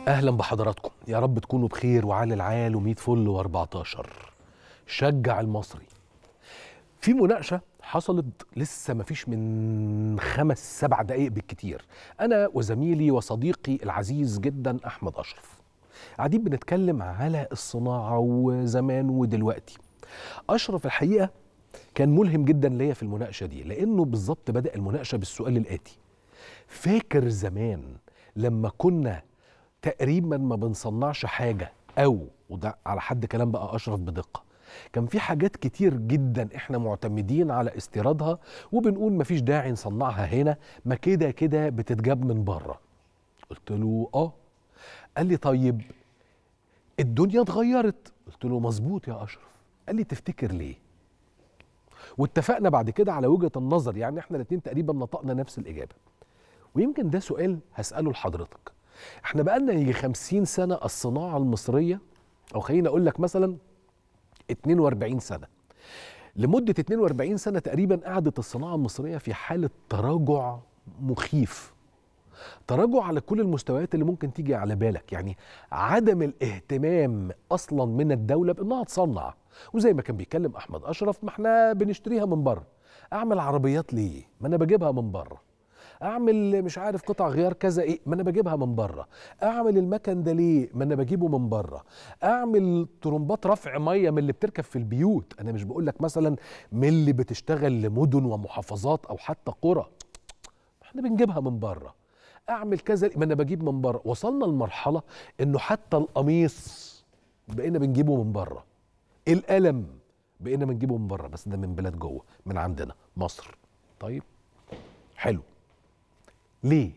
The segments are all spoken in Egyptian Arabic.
اهلا بحضراتكم يا رب تكونوا بخير وعلى العال و100 فل و14 شجع المصري في مناقشه حصلت لسه ما فيش من خمس سبع دقائق بالكتير انا وزميلي وصديقي العزيز جدا احمد اشرف قاعدين بنتكلم على الصناعه وزمان ودلوقتي اشرف الحقيقه كان ملهم جدا ليا في المناقشه دي لانه بالظبط بدا المناقشه بالسؤال الاتي فاكر زمان لما كنا تقريبا ما بنصنعش حاجه او وده على حد كلام بقى اشرف بدقه كان في حاجات كتير جدا احنا معتمدين على استيرادها وبنقول مفيش داعي نصنعها هنا ما كده كده بتتجاب من بره قلت له اه قال لي طيب الدنيا اتغيرت قلت له مظبوط يا اشرف قال لي تفتكر ليه واتفقنا بعد كده على وجهه النظر يعني احنا الاثنين تقريبا نطقنا نفس الاجابه ويمكن ده سؤال هساله لحضرتك احنا بقالنا يجي 50 سنه الصناعه المصريه او خليني اقول لك مثلا 42 سنه لمده 42 سنه تقريبا قعدت الصناعه المصريه في حاله تراجع مخيف تراجع على كل المستويات اللي ممكن تيجي على بالك يعني عدم الاهتمام اصلا من الدوله بانها تصنع وزي ما كان بيتكلم احمد اشرف ما احنا بنشتريها من بره اعمل عربيات ليه ما انا بجيبها من بره اعمل مش عارف قطع غيار كذا ايه ما انا بجيبها من بره اعمل المكن ده ليه ما انا بجيبه من بره اعمل طرمبات رفع ميه من اللي بتركب في البيوت انا مش بقول لك مثلا من اللي بتشتغل لمدن ومحافظات او حتى قرى احنا بنجيبها من بره اعمل كذا ما انا بجيب من بره وصلنا لمرحله انه حتى القميص بقينا بنجيبه من بره القلم بقينا بنجيبه من بره بس ده من بلاد جوه من عندنا مصر طيب حلو ليه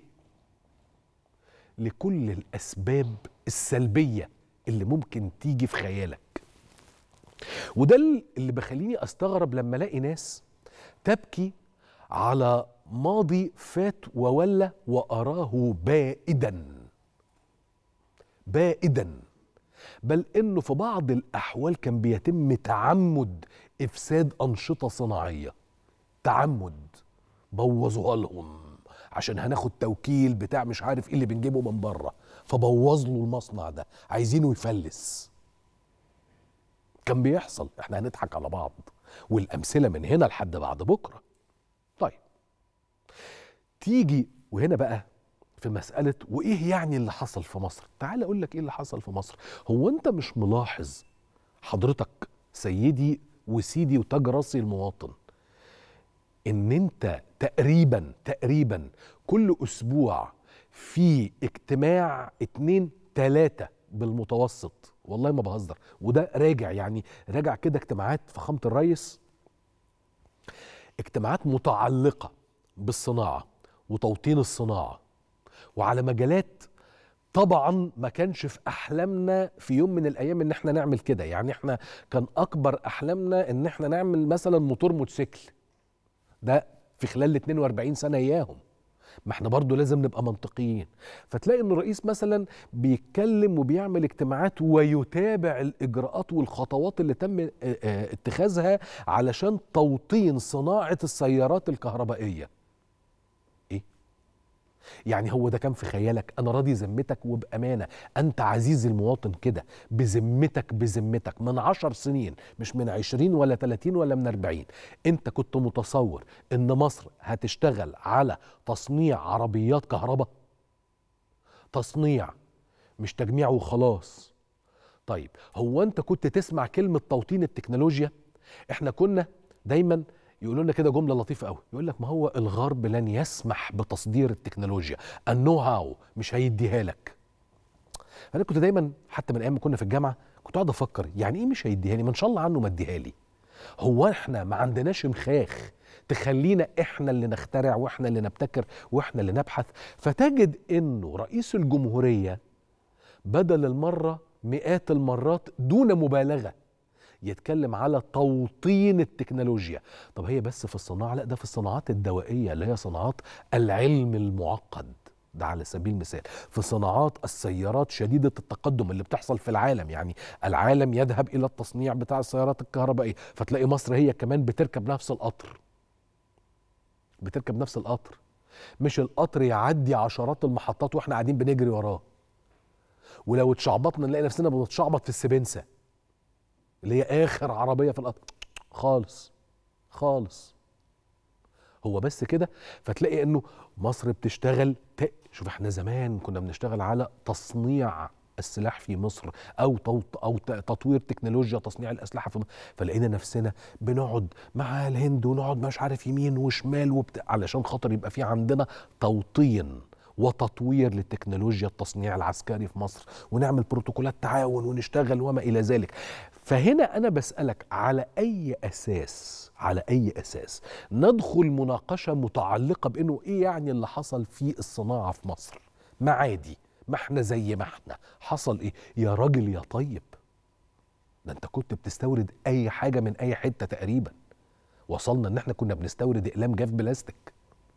لكل الاسباب السلبيه اللي ممكن تيجي في خيالك وده اللي بخليني استغرب لما الاقي ناس تبكي على ماضي فات وولى واراه بائدا بائدا بل انه في بعض الاحوال كان بيتم تعمد افساد انشطه صناعيه تعمد بوظوها لهم عشان هناخد توكيل بتاع مش عارف ايه اللي بنجيبه من بره فبوظ له المصنع ده عايزينه يفلس كان بيحصل احنا هنضحك على بعض والامثله من هنا لحد بعد بكره طيب تيجي وهنا بقى في مسألة وإيه يعني اللي حصل في مصر؟ تعال أقول لك إيه اللي حصل في مصر. هو أنت مش ملاحظ حضرتك سيدي وسيدي وتاج راسي المواطن إن أنت تقريبا تقريبا كل أسبوع في اجتماع اتنين تلاتة بالمتوسط والله ما بهزر وده راجع يعني راجع كده اجتماعات فخامة الرئيس اجتماعات متعلقة بالصناعة وتوطين الصناعة وعلى مجالات طبعا ما كانش في احلامنا في يوم من الايام ان احنا نعمل كده يعني احنا كان اكبر احلامنا ان احنا نعمل مثلا موتور موتوسيكل ده في خلال ال 42 سنه اياهم ما احنا برضو لازم نبقى منطقيين فتلاقي ان الرئيس مثلا بيتكلم وبيعمل اجتماعات ويتابع الاجراءات والخطوات اللي تم اتخاذها علشان توطين صناعه السيارات الكهربائيه يعني هو ده كان في خيالك انا راضي ذمتك وبامانه انت عزيز المواطن كده بذمتك بذمتك من عشر سنين مش من عشرين ولا تلاتين ولا من اربعين انت كنت متصور ان مصر هتشتغل على تصنيع عربيات كهرباء تصنيع مش تجميع وخلاص طيب هو انت كنت تسمع كلمه توطين التكنولوجيا احنا كنا دايما يقولوا لنا كده جمله لطيفه قوي يقول لك ما هو الغرب لن يسمح بتصدير التكنولوجيا النو هاو مش هيديها لك انا كنت دايما حتى من ايام ما كنا في الجامعه كنت قاعد افكر يعني ايه مش هيديها لي ما ان شاء الله عنه ما اديها لي هو احنا ما عندناش مخاخ تخلينا احنا اللي نخترع واحنا اللي نبتكر واحنا اللي نبحث فتجد انه رئيس الجمهوريه بدل المره مئات المرات دون مبالغه يتكلم على توطين التكنولوجيا طب هي بس في الصناعة لا ده في الصناعات الدوائية اللي هي صناعات العلم المعقد ده على سبيل المثال في صناعات السيارات شديدة التقدم اللي بتحصل في العالم يعني العالم يذهب إلى التصنيع بتاع السيارات الكهربائية فتلاقي مصر هي كمان بتركب نفس القطر بتركب نفس القطر مش القطر يعدي عشرات المحطات واحنا قاعدين بنجري وراه ولو اتشعبطنا نلاقي نفسنا بنتشعبط في السبنسه اللي هي اخر عربيه في القطر خالص خالص هو بس كده فتلاقي انه مصر بتشتغل ت... شوف احنا زمان كنا بنشتغل على تصنيع السلاح في مصر او توط او ت- تطوير تكنولوجيا تصنيع الاسلحه في مصر فلقينا نفسنا بنقعد مع الهند ونقعد مش عارف يمين وشمال وبتاع علشان خاطر يبقى في عندنا توطين وتطوير للتكنولوجيا التصنيع العسكري في مصر ونعمل بروتوكولات تعاون ونشتغل وما الى ذلك فهنا انا بسالك على اي اساس على اي اساس ندخل مناقشه متعلقه بانه ايه يعني اللي حصل في الصناعه في مصر ما عادي ما احنا زي ما احنا حصل ايه يا راجل يا طيب ده انت كنت بتستورد اي حاجه من اي حته تقريبا وصلنا ان احنا كنا بنستورد اقلام جاف بلاستيك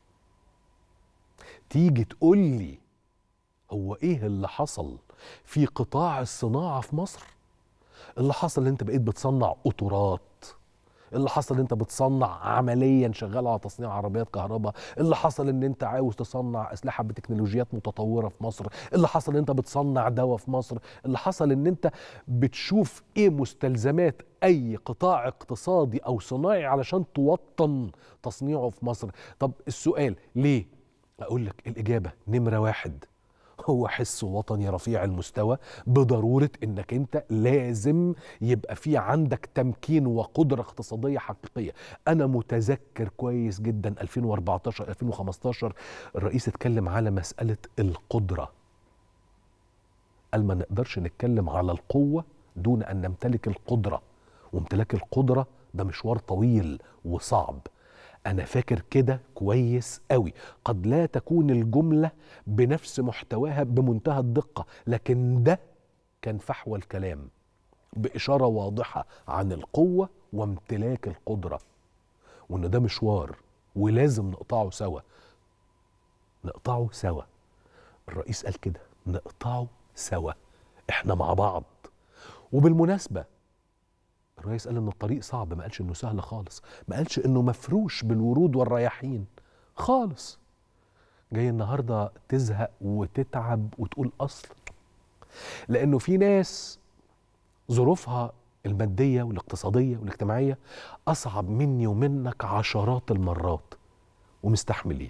تيجي تقول لي هو ايه اللي حصل في قطاع الصناعه في مصر اللي حصل ان انت بقيت بتصنع قطورات اللي حصل ان انت بتصنع عمليا شغال على تصنيع عربيات كهرباء اللي حصل ان انت عاوز تصنع اسلحه بتكنولوجيات متطوره في مصر اللي حصل ان انت بتصنع دواء في مصر اللي حصل ان انت بتشوف ايه مستلزمات اي قطاع اقتصادي او صناعي علشان توطن تصنيعه في مصر طب السؤال ليه اقول لك الاجابه نمره واحد هو حس وطني رفيع المستوى بضروره انك انت لازم يبقى في عندك تمكين وقدره اقتصاديه حقيقيه انا متذكر كويس جدا 2014 2015 الرئيس اتكلم على مساله القدره قال ما نقدرش نتكلم على القوه دون ان نمتلك القدره وامتلاك القدره ده مشوار طويل وصعب انا فاكر كده كويس قوي قد لا تكون الجمله بنفس محتواها بمنتهى الدقه لكن ده كان فحوى الكلام باشاره واضحه عن القوه وامتلاك القدره وان ده مشوار ولازم نقطعه سوا نقطعه سوا الرئيس قال كده نقطعه سوا احنا مع بعض وبالمناسبه الرئيس قال ان الطريق صعب ما قالش انه سهل خالص ما قالش انه مفروش بالورود والرياحين خالص جاي النهارده تزهق وتتعب وتقول اصل لانه في ناس ظروفها الماديه والاقتصاديه والاجتماعيه اصعب مني ومنك عشرات المرات ومستحملين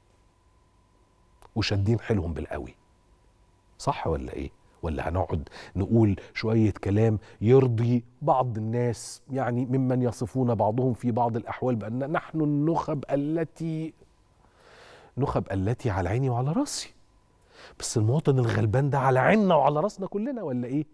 وشادين حيلهم بالقوي صح ولا ايه ولا هنقعد نقول شوية كلام يرضي بعض الناس يعني ممن يصفون بعضهم في بعض الأحوال بأن نحن النخب التي نخب التي على عيني وعلى راسي بس المواطن الغلبان ده على عيننا وعلى راسنا كلنا ولا ايه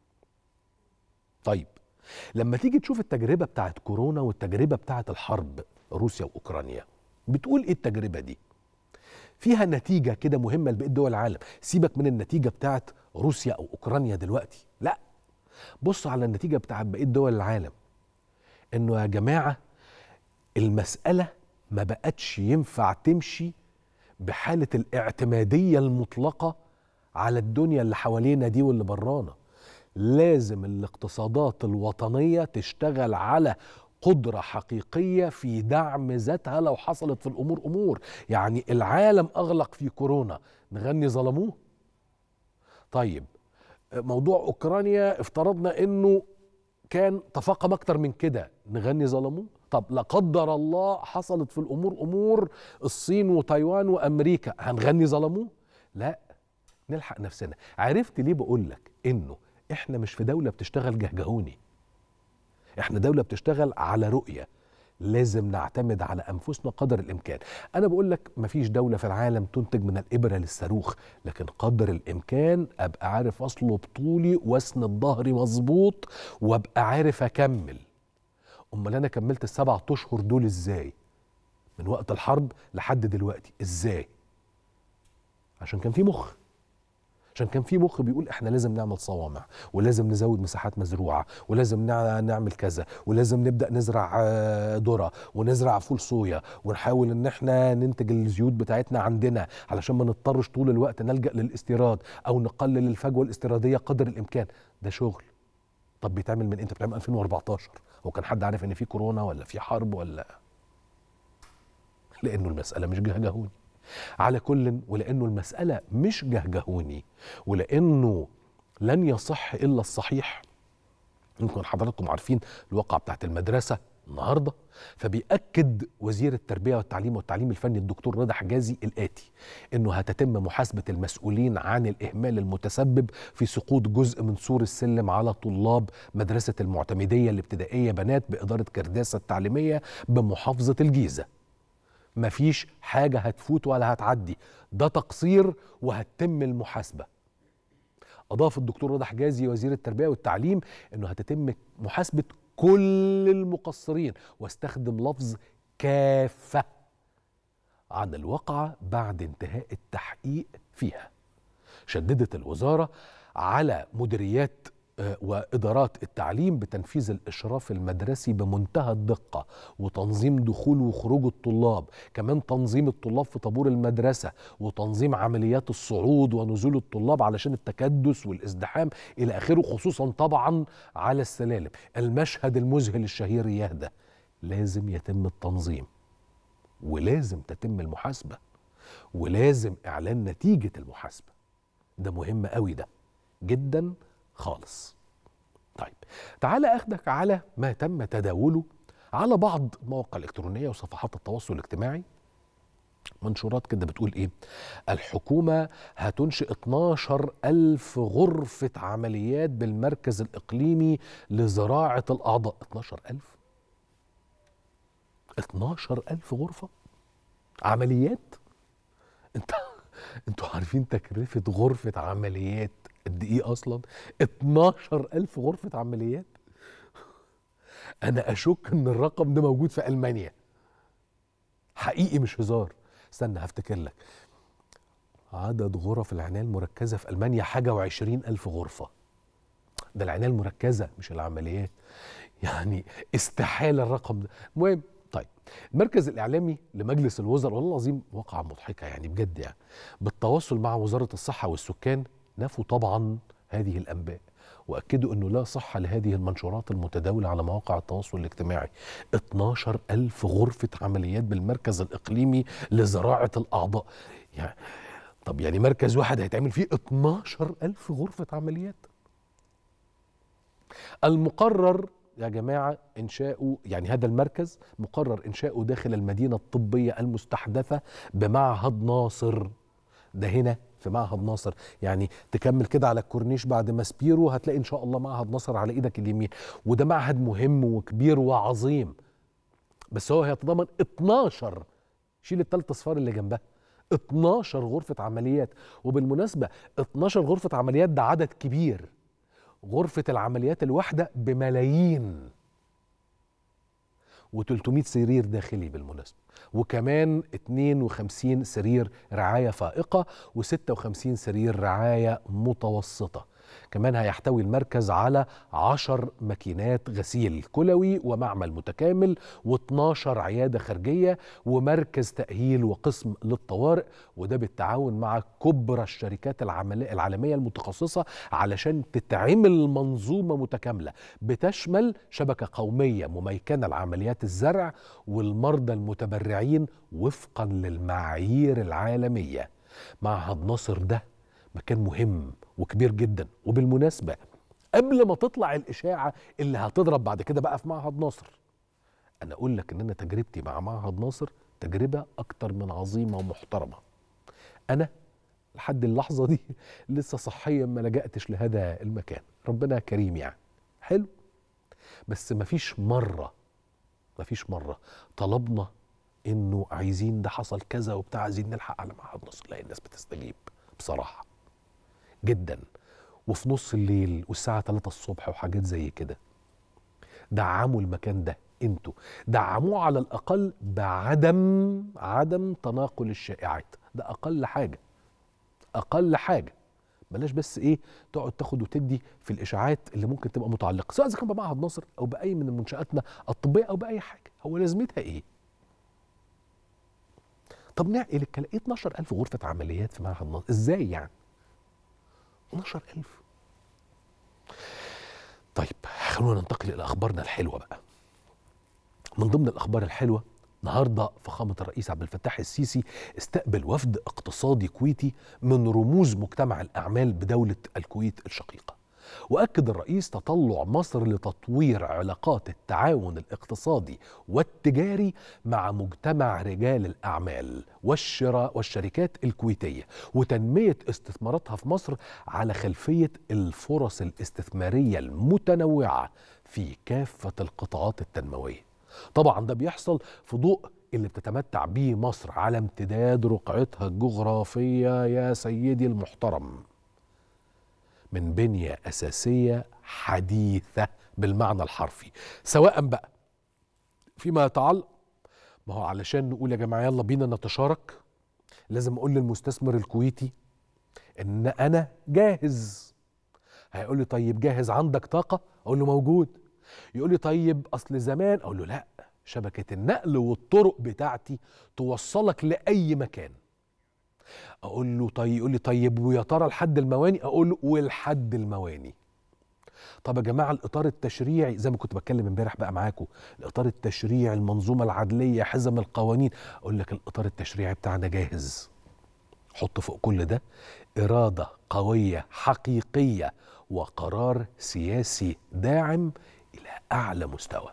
طيب لما تيجي تشوف التجربة بتاعت كورونا والتجربة بتاعت الحرب روسيا وأوكرانيا بتقول ايه التجربة دي فيها نتيجة كده مهمة لبقية دول العالم سيبك من النتيجة بتاعت روسيا أو أوكرانيا دلوقتي لا بص على النتيجة بتاعت بقية دول العالم إنه يا جماعة المسألة ما بقتش ينفع تمشي بحالة الاعتمادية المطلقة على الدنيا اللي حوالينا دي واللي برانا لازم الاقتصادات الوطنية تشتغل على قدرة حقيقية في دعم ذاتها لو حصلت في الأمور أمور يعني العالم أغلق في كورونا نغني ظلموه طيب موضوع أوكرانيا افترضنا أنه كان تفاقم أكتر من كده نغني ظلموه طب لا قدر الله حصلت في الأمور أمور الصين وتايوان وأمريكا هنغني ظلموه لا نلحق نفسنا عرفت ليه بقول لك انه احنا مش في دولة بتشتغل جهجهوني احنا دولة بتشتغل على رؤية لازم نعتمد على انفسنا قدر الامكان انا بقول لك مفيش دولة في العالم تنتج من الابرة للصاروخ لكن قدر الامكان ابقى عارف اصله بطولي واسند ظهري مظبوط وابقى عارف اكمل امال انا كملت السبع اشهر دول ازاي من وقت الحرب لحد دلوقتي ازاي عشان كان في مخ عشان كان في مخ بيقول احنا لازم نعمل صوامع ولازم نزود مساحات مزروعه ولازم نع- نعمل كذا ولازم نبدا نزرع آه، ذره ونزرع فول صويا ونحاول ان احنا ننتج الزيوت بتاعتنا عندنا علشان ما نضطرش طول الوقت نلجا للاستيراد او نقلل الفجوه الاستيراديه قدر الامكان ده شغل طب بيتعمل من امتى بيتعمل 2014 هو كان حد عارف ان في كورونا ولا في حرب ولا لانه المساله مش جهجهوني على كل ولانه المساله مش جهجهوني ولانه لن يصح الا الصحيح يمكن حضراتكم عارفين الواقعة بتاعت المدرسة النهارده فبيأكد وزير التربية والتعليم والتعليم الفني الدكتور رضا حجازي الآتي إنه هتتم محاسبة المسؤولين عن الإهمال المتسبب في سقوط جزء من سور السلم على طلاب مدرسة المعتمدية الابتدائية بنات بإدارة كرداسة التعليمية بمحافظة الجيزة مفيش حاجة هتفوت ولا هتعدي ده تقصير وهتتم المحاسبة أضاف الدكتور رضا حجازي وزير التربية والتعليم أنه هتتم محاسبة كل المقصرين واستخدم لفظ كافة عن الواقعة بعد انتهاء التحقيق فيها شددت الوزارة على مديريات آه، وإدارات التعليم بتنفيذ الإشراف المدرسي بمنتهى الدقة وتنظيم دخول وخروج الطلاب كمان تنظيم الطلاب في طابور المدرسة وتنظيم عمليات الصعود ونزول الطلاب علشان التكدس والازدحام إلى آخره خصوصا طبعا على السلالم المشهد المذهل الشهير يهدى لازم يتم التنظيم ولازم تتم المحاسبة ولازم إعلان نتيجة المحاسبة ده مهم قوي ده جدا خالص طيب تعالى اخدك على ما تم تداوله على بعض المواقع الإلكترونية وصفحات التواصل الاجتماعي منشورات كده بتقول ايه الحكومة هتنشئ 12 ألف غرفة عمليات بالمركز الإقليمي لزراعة الأعضاء 12 ألف 12 ألف غرفة عمليات انت انتوا عارفين تكلفة غرفة عمليات قد ايه اصلا 12 ألف غرفة عمليات انا اشك ان الرقم ده موجود في المانيا حقيقي مش هزار استنى هفتكر لك عدد غرف العناية المركزة في ألمانيا حاجة وعشرين ألف غرفة ده العناية المركزة مش العمليات يعني استحالة الرقم ده المهم طيب المركز الإعلامي لمجلس الوزراء والله العظيم واقعة مضحكة يعني بجد يعني بالتواصل مع وزارة الصحة والسكان نفوا طبعا هذه الأنباء وأكدوا أنه لا صحة لهذه المنشورات المتداولة على مواقع التواصل الاجتماعي 12 ألف غرفة عمليات بالمركز الإقليمي لزراعة الأعضاء يعني طب يعني مركز واحد هيتعمل فيه 12 ألف غرفة عمليات المقرر يا جماعة إنشاؤه يعني هذا المركز مقرر إنشاؤه داخل المدينة الطبية المستحدثة بمعهد ناصر ده هنا في معهد ناصر يعني تكمل كده على الكورنيش بعد ما سبيرو هتلاقي ان شاء الله معهد ناصر على ايدك اليمين وده معهد مهم وكبير وعظيم بس هو هيتضمن 12 شيل الثلاث اصفار اللي جنبها 12 غرفة عمليات وبالمناسبة 12 غرفة عمليات ده عدد كبير غرفة العمليات الواحدة بملايين و300 سرير داخلي بالمناسبة وكمان 52 سرير رعاية فائقة و56 سرير رعاية متوسطة كمان هيحتوي المركز على عشر ماكينات غسيل كلوي ومعمل متكامل و12 عيادة خارجية ومركز تأهيل وقسم للطوارئ وده بالتعاون مع كبرى الشركات العالمية المتخصصة علشان تتعمل منظومة متكاملة بتشمل شبكة قومية مميكنة لعمليات الزرع والمرضى المتبرعين وفقا للمعايير العالمية معهد ناصر ده مكان مهم وكبير جدا وبالمناسبه قبل ما تطلع الاشاعه اللي هتضرب بعد كده بقى في معهد ناصر انا اقول لك ان انا تجربتي مع معهد ناصر تجربه اكتر من عظيمه ومحترمه انا لحد اللحظه دي لسه صحيا ما لجأتش لهذا المكان ربنا كريم يعني حلو بس مفيش مره مفيش مره طلبنا انه عايزين ده حصل كذا وبتاع عايزين نلحق على معهد ناصر لا الناس بتستجيب بصراحه جدا وفي نص الليل والساعة 3 الصبح وحاجات زي كده دعموا المكان ده انتوا دعموه على الأقل بعدم عدم تناقل الشائعات ده أقل حاجة أقل حاجة بلاش بس ايه تقعد تاخد وتدي في الاشاعات اللي ممكن تبقى متعلقه سواء اذا كان بمعهد ناصر او باي من منشاتنا الطبيه او باي حاجه هو لازمتها ايه طب نعقل الكلام ايه 12000 غرفه عمليات في معهد ناصر ازاي يعني 12000 طيب خلونا ننتقل إلى أخبارنا الحلوة بقى من ضمن الأخبار الحلوة النهارده فخامه الرئيس عبد الفتاح السيسي استقبل وفد اقتصادي كويتي من رموز مجتمع الاعمال بدوله الكويت الشقيقه واكد الرئيس تطلع مصر لتطوير علاقات التعاون الاقتصادي والتجاري مع مجتمع رجال الاعمال والشراء والشركات الكويتيه وتنميه استثماراتها في مصر على خلفيه الفرص الاستثماريه المتنوعه في كافه القطاعات التنمويه. طبعا ده بيحصل في ضوء اللي بتتمتع بيه مصر على امتداد رقعتها الجغرافيه يا سيدي المحترم. من بنية أساسية حديثة بالمعنى الحرفي سواء بقى فيما يتعلق ما هو علشان نقول يا جماعة يلا بينا نتشارك لازم أقول للمستثمر الكويتي إن أنا جاهز هيقول لي طيب جاهز عندك طاقة أقول له موجود يقول لي طيب أصل زمان أقول له لأ شبكة النقل والطرق بتاعتي توصلك لأي مكان اقول له طيب يقول لي طيب ويا ترى لحد المواني اقول له ولحد المواني طب يا جماعه الاطار التشريعي زي ما كنت بتكلم امبارح بقى معاكم الاطار التشريعي المنظومه العدليه حزم القوانين اقول لك الاطار التشريعي بتاعنا جاهز حط فوق كل ده اراده قويه حقيقيه وقرار سياسي داعم الى اعلى مستوى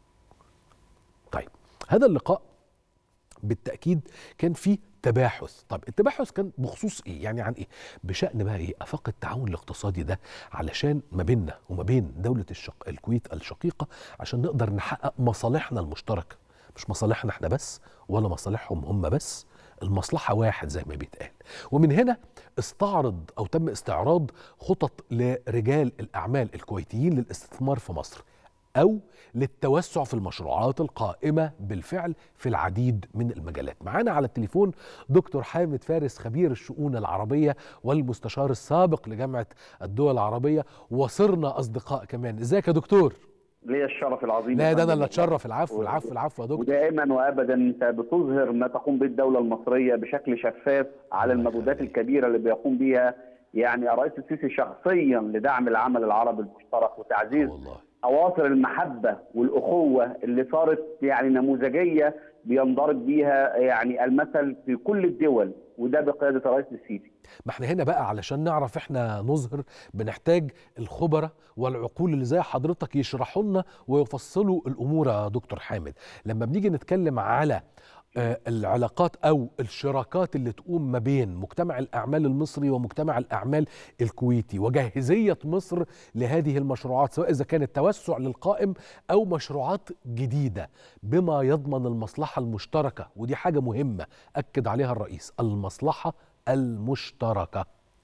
طيب هذا اللقاء بالتاكيد كان فيه تباحث طب التباحث كان بخصوص ايه يعني عن ايه بشان بقى ايه افاق التعاون الاقتصادي ده علشان ما بيننا وما بين دوله الشق... الكويت الشقيقه عشان نقدر نحقق مصالحنا المشتركه مش مصالحنا احنا بس ولا مصالحهم هم بس المصلحة واحد زي ما بيتقال ومن هنا استعرض أو تم استعراض خطط لرجال الأعمال الكويتيين للاستثمار في مصر أو للتوسع في المشروعات القائمة بالفعل في العديد من المجالات معانا على التليفون دكتور حامد فارس خبير الشؤون العربية والمستشار السابق لجامعة الدول العربية وصرنا أصدقاء كمان ازيك يا دكتور ليا الشرف العظيم لا ده انا اللي اتشرف العفو العفو العفو يا دكتور ودائما وابدا انت بتظهر ما تقوم به الدوله المصريه بشكل شفاف على المجهودات الكبيره اللي بيقوم بها يعني الرئيس السيسي شخصيا لدعم العمل العربي المشترك وتعزيز والله اواصر المحبه والاخوه اللي صارت يعني نموذجيه بينضرب بيها يعني المثل في كل الدول وده بقياده الرئيس السيسي. ما احنا هنا بقى علشان نعرف احنا نظهر بنحتاج الخبراء والعقول اللي زي حضرتك يشرحوا لنا ويفصلوا الامور يا دكتور حامد لما بنيجي نتكلم على آه، العلاقات او الشراكات اللي تقوم ما بين مجتمع الاعمال المصري ومجتمع الاعمال الكويتي وجاهزيه مصر لهذه المشروعات سواء اذا كانت توسع للقائم او مشروعات جديده بما يضمن المصلحه المشتركه ودي حاجه مهمه اكد عليها الرئيس المصلحه المشتركه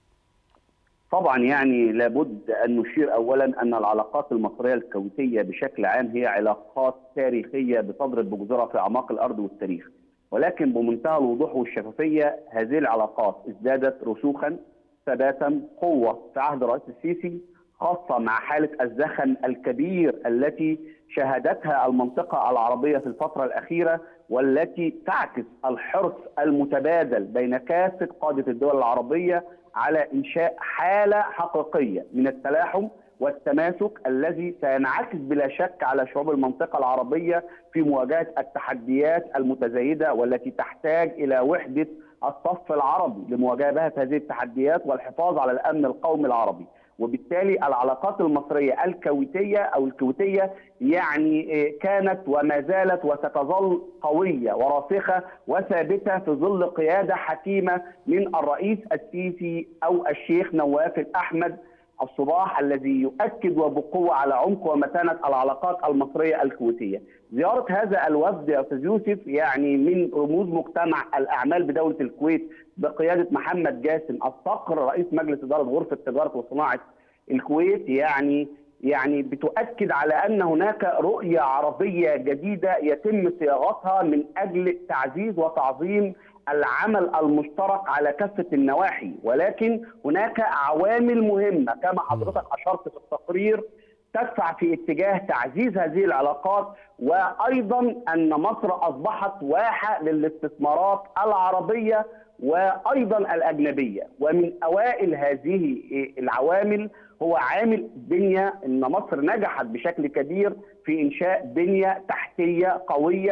طبعا يعني لابد ان نشير اولا ان العلاقات المصريه الكويتيه بشكل عام هي علاقات تاريخيه بتضرب بجذورها في اعماق الارض والتاريخ ولكن بمنتهى الوضوح والشفافيه هذه العلاقات ازدادت رسوخا ثباتا قوه في عهد الرئيس السيسي خاصه مع حاله الزخم الكبير التي شهدتها المنطقه العربيه في الفتره الاخيره والتي تعكس الحرص المتبادل بين كافه قاده الدول العربيه على انشاء حاله حقيقيه من التلاحم والتماسك الذي سينعكس بلا شك على شعوب المنطقه العربيه في مواجهه التحديات المتزايده والتي تحتاج الى وحده الصف العربي لمواجهه هذه التحديات والحفاظ على الامن القومي العربي. وبالتالي العلاقات المصريه الكويتيه او الكويتيه يعني كانت وما زالت وستظل قويه وراسخه وثابته في ظل قياده حكيمه من الرئيس السيسي او الشيخ نواف الاحمد الصباح الذي يؤكد وبقوه على عمق ومتانه العلاقات المصريه الكويتيه. زياره هذا الوفد يا استاذ يوسف يعني من رموز مجتمع الاعمال بدوله الكويت بقياده محمد جاسم الصقر رئيس مجلس اداره غرفه تجاره وصناعه الكويت يعني يعني بتؤكد على ان هناك رؤيه عربيه جديده يتم صياغتها من اجل تعزيز وتعظيم العمل المشترك على كافه النواحي ولكن هناك عوامل مهمه كما حضرتك اشرت في التقرير تدفع في اتجاه تعزيز هذه العلاقات وايضا ان مصر اصبحت واحه للاستثمارات العربيه وايضا الاجنبيه ومن اوائل هذه العوامل هو عامل بنيه ان مصر نجحت بشكل كبير في انشاء بنيه تحتيه قويه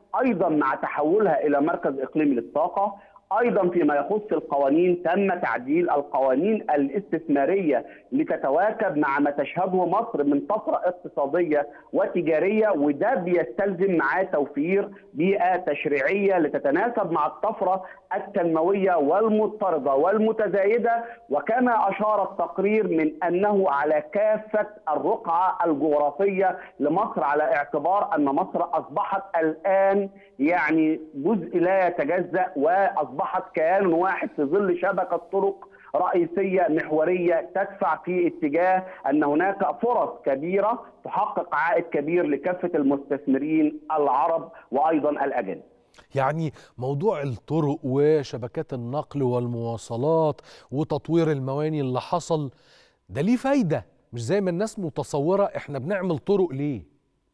ايضا مع تحولها الى مركز اقليمي للطاقه ايضا فيما يخص القوانين تم تعديل القوانين الاستثماريه لتتواكب مع ما تشهده مصر من طفره اقتصاديه وتجاريه وده بيستلزم معاه توفير بيئه تشريعيه لتتناسب مع الطفره التنمويه والمضطرده والمتزايده وكما اشار التقرير من انه على كافه الرقعه الجغرافيه لمصر على اعتبار ان مصر اصبحت الان يعني جزء لا يتجزا واصبحت كيان واحد في ظل شبكه طرق رئيسيه محوريه تدفع في اتجاه ان هناك فرص كبيره تحقق عائد كبير لكافه المستثمرين العرب وايضا الاجانب. يعني موضوع الطرق وشبكات النقل والمواصلات وتطوير المواني اللي حصل ده ليه فايده مش زي ما الناس متصوره احنا بنعمل طرق ليه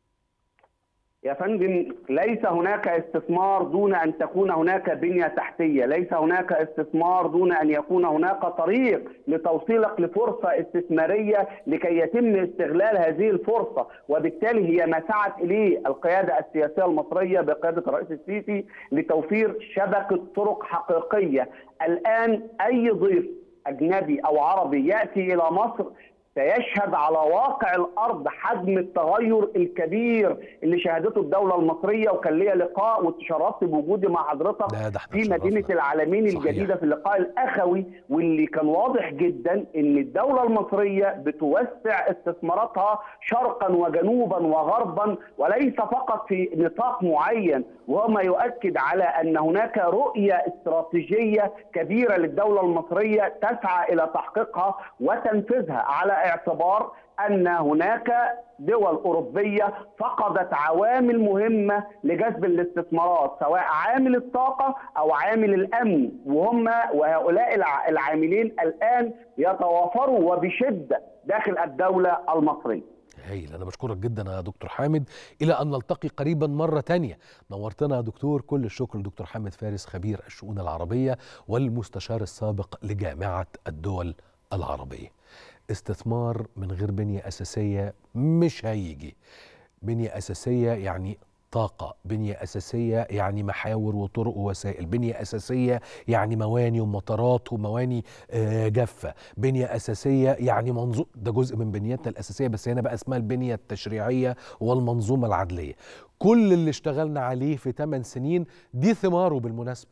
يا فندم ليس هناك استثمار دون ان تكون هناك بنيه تحتيه، ليس هناك استثمار دون ان يكون هناك طريق لتوصيلك لفرصه استثماريه لكي يتم استغلال هذه الفرصه، وبالتالي هي ما سعت اليه القياده السياسيه المصريه بقياده الرئيس السيسي لتوفير شبكه طرق حقيقيه، الان اي ضيف اجنبي او عربي ياتي الى مصر سيشهد على واقع الارض حجم التغير الكبير اللي شهدته الدوله المصريه وكان ليا لقاء واتشرفت بوجودي مع حضرتك ده ده احنا في مدينه اتشرفنا. العالمين صحيح. الجديده في اللقاء الاخوي واللي كان واضح جدا ان الدوله المصريه بتوسع استثماراتها شرقا وجنوبا وغربا وليس فقط في نطاق معين وهو ما يؤكد على ان هناك رؤيه استراتيجيه كبيره للدوله المصريه تسعى الى تحقيقها وتنفيذها على اعتبار ان هناك دول اوروبيه فقدت عوامل مهمه لجذب الاستثمارات سواء عامل الطاقه او عامل الامن وهم وهؤلاء الع- العاملين الان يتوافروا وبشده داخل الدوله المصريه هايل انا بشكرك جدا يا دكتور حامد الى ان نلتقي قريبا مره تانية نورتنا يا دكتور كل الشكر لدكتور حامد فارس خبير الشؤون العربيه والمستشار السابق لجامعه الدول العربيه استثمار من غير بنيه اساسيه مش هيجي بنيه اساسيه يعني طاقة بنية أساسية يعني محاور وطرق ووسائل بنية أساسية يعني مواني ومطارات ومواني آه، جافة بنية أساسية يعني منظوم ده جزء من بنيتنا الأساسية بس هنا بقى اسمها البنية التشريعية والمنظومة العدلية كل اللي اشتغلنا عليه في 8 سنين دي ثماره بالمناسبة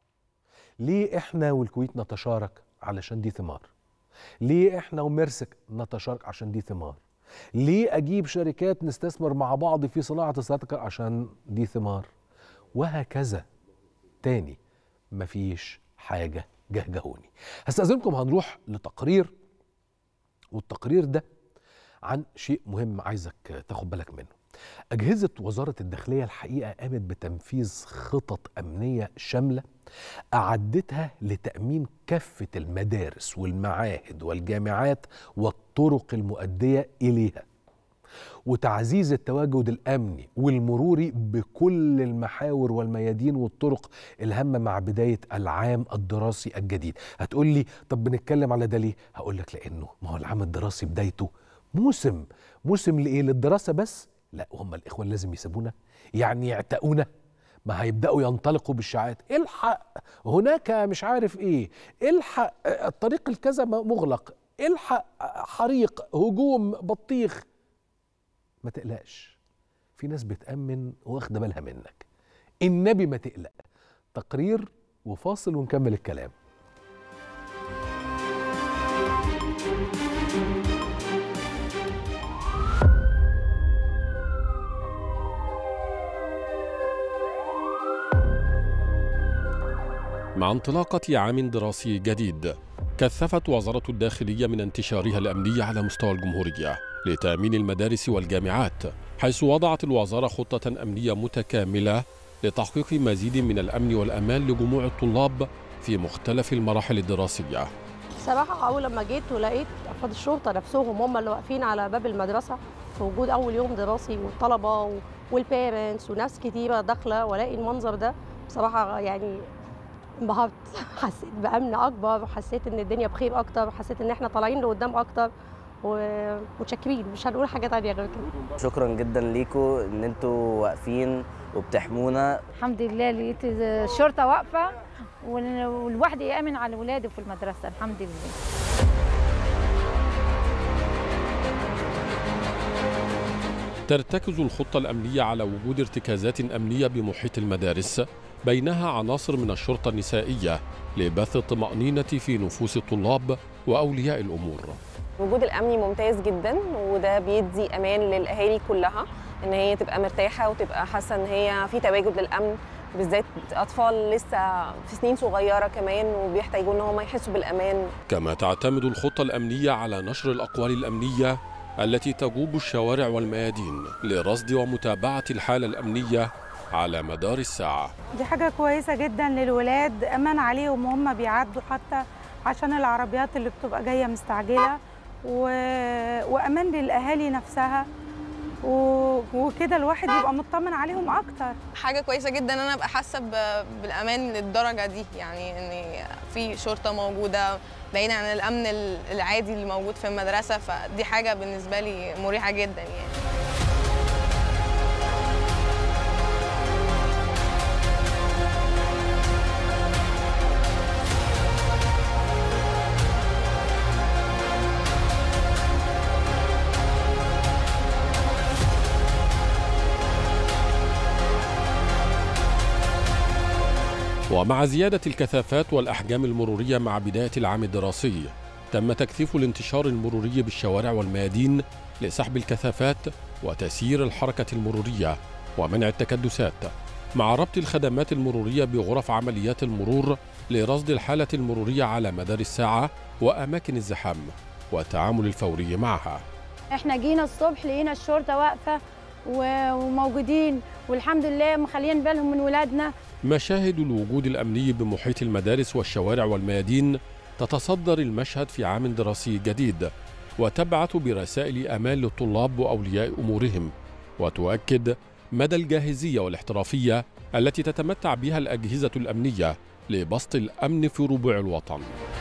ليه احنا والكويت نتشارك علشان دي ثمار ليه احنا ومرسك نتشارك عشان دي ثمار ليه اجيب شركات نستثمر مع بعض في صناعه السيارات الكهربائية؟ عشان دي ثمار وهكذا تاني مفيش حاجه جهجهوني هستاذنكم هنروح لتقرير والتقرير ده عن شيء مهم عايزك تاخد بالك منه أجهزة وزارة الداخلية الحقيقة قامت بتنفيذ خطط أمنية شاملة أعدتها لتأمين كافة المدارس والمعاهد والجامعات والطرق المؤدية إليها وتعزيز التواجد الامني والمروري بكل المحاور والميادين والطرق الهامه مع بدايه العام الدراسي الجديد هتقول لي طب بنتكلم على ده ليه هقول لك لانه ما هو العام الدراسي بدايته موسم موسم لايه للدراسه بس لا هم الاخوان لازم يسيبونا يعني يعتقونا ما هيبداوا ينطلقوا بالشعات الحق هناك مش عارف ايه الحق الطريق الكذا مغلق الحق حريق هجوم بطيخ ما تقلقش في ناس بتأمن واخدة بالها منك النبي ما تقلق تقرير وفاصل ونكمل الكلام مع انطلاقة عام دراسي جديد كثفت وزارة الداخلية من انتشارها الأمني على مستوى الجمهورية لتأمين المدارس والجامعات حيث وضعت الوزارة خطة أمنية متكاملة لتحقيق مزيد من الأمن والأمان لجموع الطلاب في مختلف المراحل الدراسية بصراحة أول لما جيت ولقيت أفراد الشرطة نفسهم هم اللي واقفين على باب المدرسة في وجود أول يوم دراسي والطلبة والبيرنتس وناس كتيرة داخلة وألاقي المنظر ده بصراحة يعني انبهرت حسيت بأمن أكبر وحسيت إن الدنيا بخير أكتر وحسيت إن إحنا طالعين لقدام أكتر ومتشكرين مش هنقول حاجة تانية غير كده شكرا جدا ليكم ان انتوا واقفين وبتحمونا الحمد لله لقيت الشرطه واقفه وال- والواحد يامن على ولاده في المدرسه الحمد لله ترتكز الخطة الأمنية على وجود ارتكازات أمنية بمحيط المدارس بينها عناصر من الشرطة النسائية لبث الطمأنينة في نفوس الطلاب وأولياء الأمور الوجود الامني ممتاز جدا وده بيدي امان للاهالي كلها ان هي تبقى مرتاحه وتبقى حاسه ان هي في تواجد للامن بالذات اطفال لسه في سنين صغيره كمان وبيحتاجوا ان هم يحسوا بالامان كما تعتمد الخطة الأمنية على نشر الأقوال الأمنية التي تجوب الشوارع والميادين لرصد ومتابعة الحالة الأمنية على مدار الساعة دي حاجة كويسة جدا للولاد أمان عليهم وهم بيعدوا حتى عشان العربيات اللي بتبقى جاية مستعجلة و... وأمان للأهالي نفسها و... وكده الواحد يبقى مطمن عليهم أكتر حاجه كويسه جدا ان انا ابقى حاسه ب- بالامان للدرجه دي يعني ان في شرطه موجوده بعيدا عن الامن ال- العادي اللي موجود في المدرسه فدي حاجه بالنسبه لي مريحه جدا يعني ومع زيادة الكثافات والأحجام المرورية مع بداية العام الدراسي تم تكثيف الانتشار المروري بالشوارع والميادين لسحب الكثافات وتسيير الحركة المرورية ومنع التكدسات مع ربط الخدمات المرورية بغرف عمليات المرور لرصد الحالة المرورية على مدار الساعة وأماكن الزحام والتعامل الفوري معها احنا جينا الصبح لقينا الشرطه واقفه و- وموجودين والحمد لله مخلين بالهم من ولادنا مشاهد الوجود الأمني بمحيط المدارس والشوارع والميادين تتصدر المشهد في عام دراسي جديد وتبعث برسائل أمان للطلاب وأولياء أمورهم وتؤكد مدى الجاهزية والاحترافية التي تتمتع بها الأجهزة الأمنية لبسط الأمن في ربوع الوطن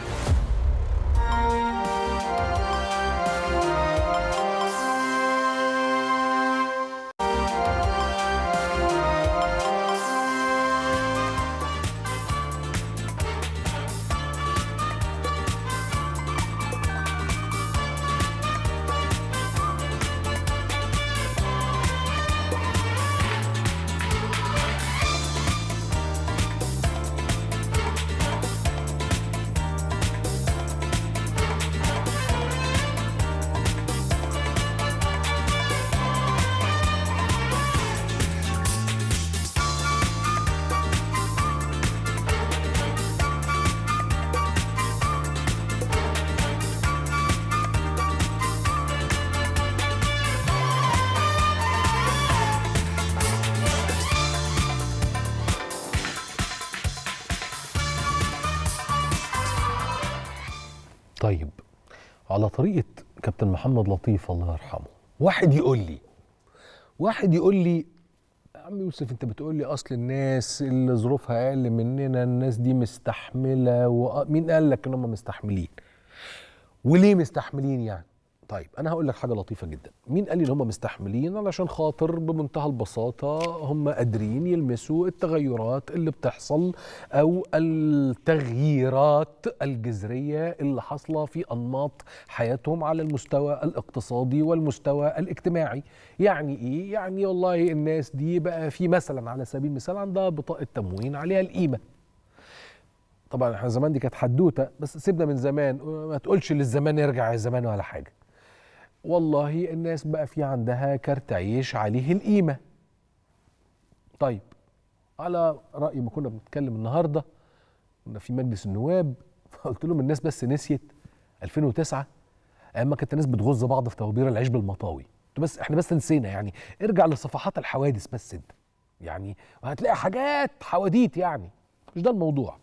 طيب على طريقة كابتن محمد لطيف الله يرحمه واحد يقول لي واحد يقول لي يا عم يوسف انت بتقول لي اصل الناس اللي ظروفها اقل مننا الناس دي مستحمله ومين قال لك ان هم مستحملين وليه مستحملين يعني طيب انا هقول لك حاجه لطيفه جدا مين قال لي ان هم مستحملين علشان خاطر بمنتهى البساطه هم قادرين يلمسوا التغيرات اللي بتحصل او التغييرات الجذريه اللي حاصله في انماط حياتهم على المستوى الاقتصادي والمستوى الاجتماعي يعني ايه يعني والله الناس دي بقى في مثلا على سبيل المثال عندها بطاقه تموين عليها القيمه طبعا احنا زمان دي كانت حدوته بس سيبنا من زمان ما تقولش للزمان يرجع الزمان ولا حاجه والله الناس بقى في عندها كارت عيش عليه القيمه طيب على راي ما كنا بنتكلم النهارده كنا في مجلس النواب فقلت لهم الناس بس نسيت 2009 ايام ما كانت الناس بتغز بعض في توابير العيش بالمطاوي قلت بس احنا بس نسينا يعني ارجع لصفحات الحوادث بس انت يعني وهتلاقي حاجات حواديت يعني مش ده الموضوع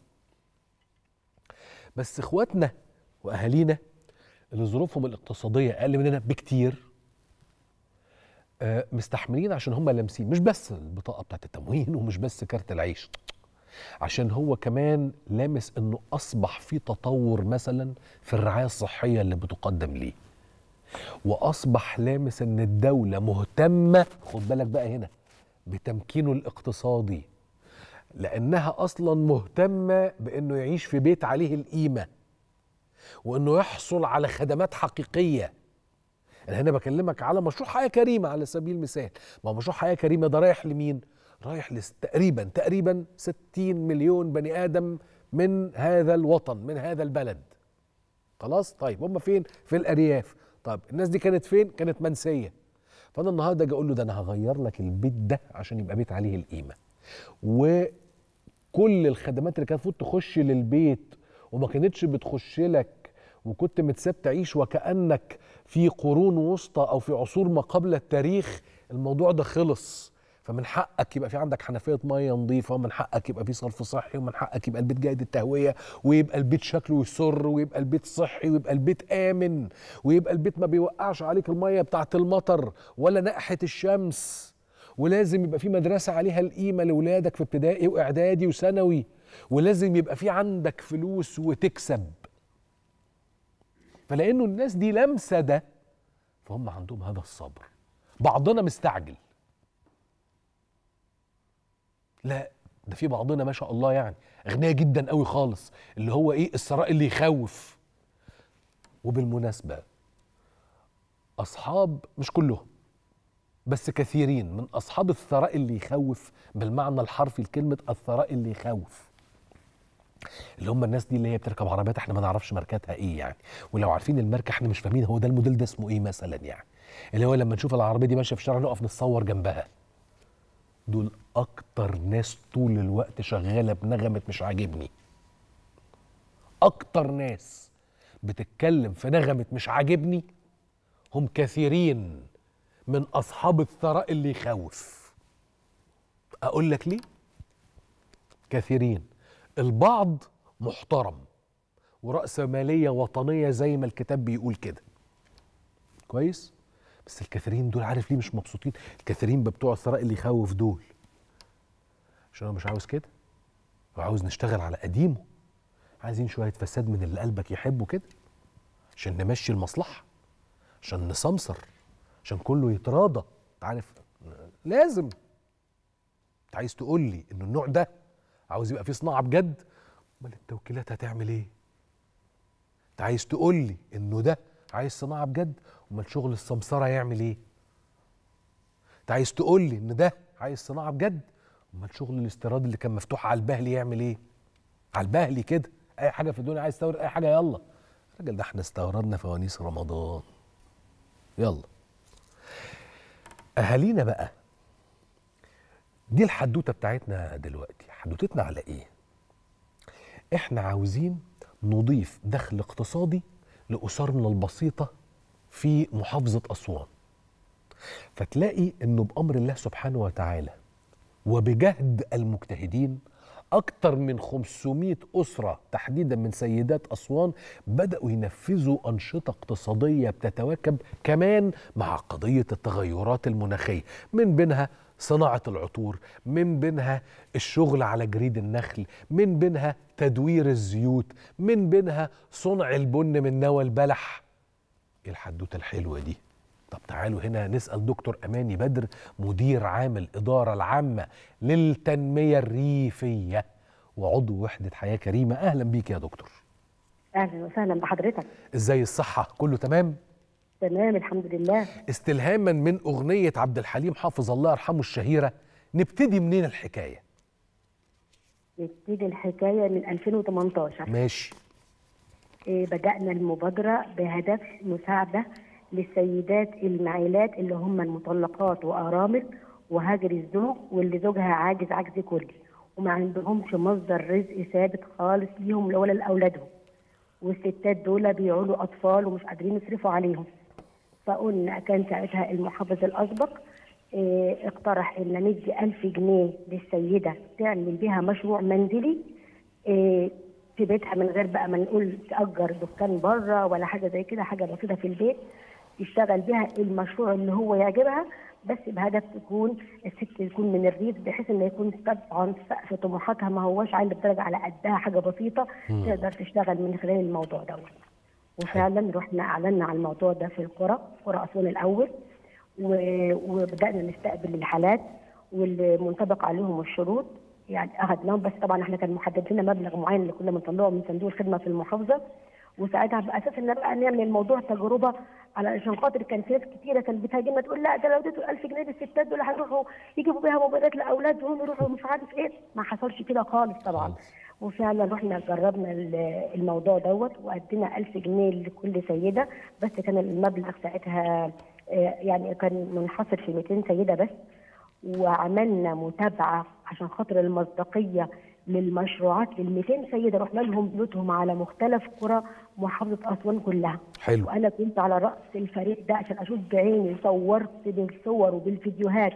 بس اخواتنا واهالينا اللي ظروفهم الاقتصاديه اقل مننا بكتير آه، مستحملين عشان هم لامسين مش بس البطاقه بتاعت التموين ومش بس كارت العيش عشان هو كمان لامس انه اصبح في تطور مثلا في الرعايه الصحيه اللي بتقدم ليه واصبح لامس ان الدوله مهتمه خد بالك بقى هنا بتمكينه الاقتصادي لانها اصلا مهتمه بانه يعيش في بيت عليه القيمه وانه يحصل على خدمات حقيقيه انا هنا بكلمك على مشروع حياه كريمه على سبيل المثال ما هو مشروع حياه كريمه ده رايح لمين رايح لس- تقريبا تقريبا 60 مليون بني ادم من هذا الوطن من هذا البلد خلاص طيب هم فين في الارياف طيب الناس دي كانت فين كانت منسيه فانا النهارده اجي اقول له ده انا هغير لك البيت ده عشان يبقى بيت عليه القيمه وكل الخدمات اللي كانت المفروض تخش للبيت وما كانتش بتخش لك وكنت متساب تعيش وكانك في قرون وسطى او في عصور ما قبل التاريخ الموضوع ده خلص فمن حقك يبقى في عندك حنفيه ميه نظيفه ومن حقك يبقى في صرف صحي ومن حقك يبقى البيت جيد التهويه ويبقى البيت شكله يسر ويبقى البيت صحي ويبقى البيت امن ويبقى البيت ما بيوقعش عليك الميه بتاعه المطر ولا نقحه الشمس ولازم يبقى في مدرسه عليها القيمه لاولادك في ابتدائي واعدادي وثانوي ولازم يبقى في عندك فلوس وتكسب فلانه الناس دي لامسه ده فهم عندهم هذا الصبر بعضنا مستعجل لا ده في بعضنا ما شاء الله يعني اغنياء جدا قوي خالص اللي هو ايه الثراء اللي يخوف وبالمناسبه اصحاب مش كلهم بس كثيرين من اصحاب الثراء اللي يخوف بالمعنى الحرفي لكلمه الثراء اللي يخوف اللي هم الناس دي اللي هي بتركب عربيات احنا ما نعرفش ماركاتها ايه يعني ولو عارفين الماركه احنا مش فاهمين هو ده الموديل ده اسمه ايه مثلا يعني اللي هو لما نشوف العربيه دي ماشيه في الشارع نقف نتصور جنبها دول اكتر ناس طول الوقت شغاله بنغمه مش عاجبني اكتر ناس بتتكلم في نغمه مش عاجبني هم كثيرين من اصحاب الثراء اللي يخوف اقول لك ليه كثيرين البعض محترم ورأسمالية وطنية زي ما الكتاب بيقول كده كويس بس الكثيرين دول عارف ليه مش مبسوطين الكثيرين بتوع الثراء اللي يخوف دول عشان انا مش عاوز كده وعاوز نشتغل على قديمه عايزين شوية فساد من اللي قلبك يحبه كده عشان نمشي المصلحة عشان نسمسر عشان كله يتراضى انت عارف لازم انت عايز تقول لي ان النوع ده عاوز يبقى فيه صناعه بجد امال التوكيلات هتعمل ايه انت عايز تقول لي انه ده عايز صناعه بجد امال شغل السمسره يعمل ايه انت عايز تقول لي ان ده عايز صناعه بجد امال شغل الاستيراد اللي كان مفتوح على البهلي يعمل ايه على البهلي كده اي حاجه في الدنيا عايز تستورد اي حاجه يلا الراجل ده احنا استوردنا فوانيس رمضان يلا اهالينا بقى دي الحدوته بتاعتنا دلوقتي حدوتتنا على ايه احنا عاوزين نضيف دخل اقتصادي لاسرنا البسيطه في محافظه اسوان فتلاقي انه بامر الله سبحانه وتعالى وبجهد المجتهدين أكثر من 500 أسرة تحديدا من سيدات أسوان بدأوا ينفذوا أنشطة اقتصادية بتتواكب كمان مع قضية التغيرات المناخية من بينها صناعة العطور من بينها الشغل على جريد النخل من بينها تدوير الزيوت من بينها صنع البن من نوى البلح إيه الحدوتة الحلوة دي طب تعالوا هنا نسأل دكتور أماني بدر مدير عام الإدارة العامة للتنمية الريفية وعضو وحدة حياة كريمة أهلا بيك يا دكتور اهلا وسهلا بحضرتك إزاي الصحة كله تمام تمام الحمد لله استلهاما من أغنية عبد الحليم حافظ الله يرحمه الشهيرة نبتدي منين الحكاية نبتدي الحكايه من 2018 ماشي إيه بدانا المبادره بهدف مساعده للسيدات المعيلات اللي هم المطلقات وارامل وهاجر الزوج واللي زوجها عاجز عجز كلي وما عندهمش مصدر رزق ثابت خالص ليهم ولا لاولادهم والستات دول بيعولوا اطفال ومش قادرين يصرفوا عليهم فقلنا كان ساعتها المحافظ الاسبق إيه، اقترح ان ندي ألف جنيه للسيده تعمل بيها مشروع منزلي إيه، في بيتها من غير بقى ما نقول تأجر دكان بره ولا حاجه زي كده حاجه بسيطه في البيت يشتغل بيها المشروع اللي هو يعجبها بس بهدف تكون الست تكون من الريف بحيث ان يكون طبعا سقف طموحاتها ما هوش عايزه درجه على قدها حاجه بسيطه مم. تقدر تشتغل من خلال الموضوع ده وفعلا رحنا اعلنا على الموضوع ده في القرى قرى اسوان الاول و- وبدانا نستقبل الحالات واللي منطبق عليهم الشروط يعني اخذناهم بس طبعا احنا كان محدد لنا مبلغ معين اللي كنا بنطلعه من صندوق الخدمه في المحافظه وساعتها باساس ان بقى نعمل الموضوع تجربه علشان خاطر كان في ناس كتيره كانت بتهاجمنا تقول لا ده لو اديتوا 1000 جنيه للستات دول هيروحوا يجيبوا بيها موبايلات لاولادهم يروحوا مش عارف ايه ما حصلش كده خالص طبعا وفعلا رحنا جربنا ال- الموضوع دوت وادينا 1000 جنيه لكل سيده بس كان المبلغ ساعتها آه، يعني كان منحصر في 200 سيده بس وعملنا متابعه عشان خاطر المصداقيه للمشروعات لل 200 سيده رحنا لهم بيوتهم على مختلف قرى محافظه اسوان كلها حلو وانا كنت على راس الفريق ده عشان اشوف بعيني صورت بالصور وبالفيديوهات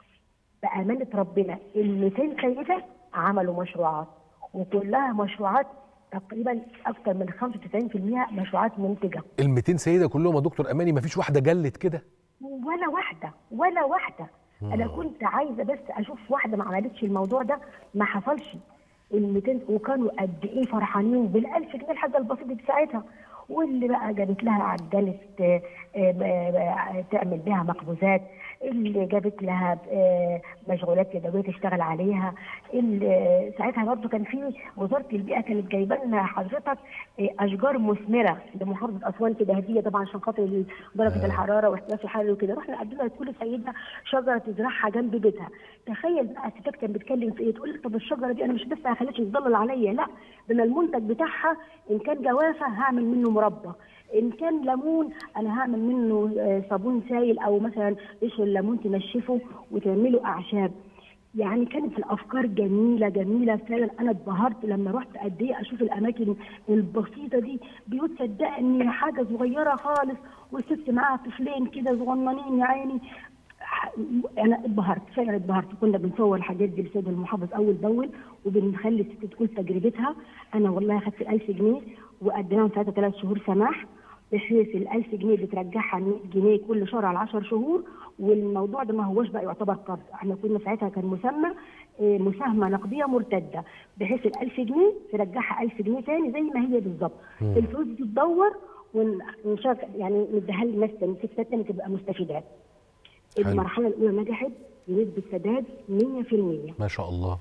بامانه ربنا ال 200 سيده عملوا مشروعات وكلها مشروعات تقريبا اكثر من 95% مشروعات منتجه ال 200 سيده كلهم يا دكتور اماني ما فيش واحده جلت كده ولا واحده ولا واحده انا كنت عايزه بس اشوف واحده ما عملتش الموضوع ده ما حصلش ال 200 وكانوا قد ايه فرحانين بال 1000 جنيه الحاجه البسيطه دي ساعتها واللي بقى جابت لها عجانه آه، آه، آه، تعمل بها مخبوزات اللي جابت لها آه، مشغولات يدويه تشتغل عليها اللي ساعتها برضه كان في وزاره البيئه كانت جايبه لنا حضرتك آه، اشجار مثمره لمحافظه اسوان كده هديه طبعا عشان خاطر درجه الحراره واحتباس الحراري وكده رحنا قدمنا لكل سيده شجره تزرعها جنب بيتها تخيل بقى الستات كانت بتتكلم في ايه تقول لك طب الشجره دي انا مش بس هخليها تظلل عليا لا ده انا المنتج بتاعها ان كان جوافه هعمل منه مربى ان كان ليمون انا هعمل منه آه، صابون سائل او مثلا قشر الليمون تنشفه وتعمله اعشاب يعني كانت الافكار جميله جميله فعلا انا اتبهرت لما رحت قد ايه اشوف الاماكن البسيطه دي بيوت صدقني حاجه صغيره خالص والست معاها طفلين كده صغننين يا عيني انا اتبهرت فعلا اتبهرت كنا بنصور الحاجات دي لسيد المحافظ اول باول وبنخلي الست تقول تجربتها انا والله اخدت ال 1000 جنيه وقدمناهم ساعتها ثلاث شهور سماح بحيث ال 1000 جنيه بترجعها 100 جنيه كل شهر على 10 شهور والموضوع ده ما هوش بقى يعتبر قرض احنا كنا ساعتها كان مسمى آه، مساهمه نقديه مرتده بحيث ال 1000 جنيه ترجعها 1000 جنيه تاني زي ما هي بالظبط الفلوس دي تدور ونشغل يعني نديها للناس تاني ستات تاني تبقى مستفيدات حلو. المرحله الاولى نجحت بنسبه سداد 100% ما شاء الله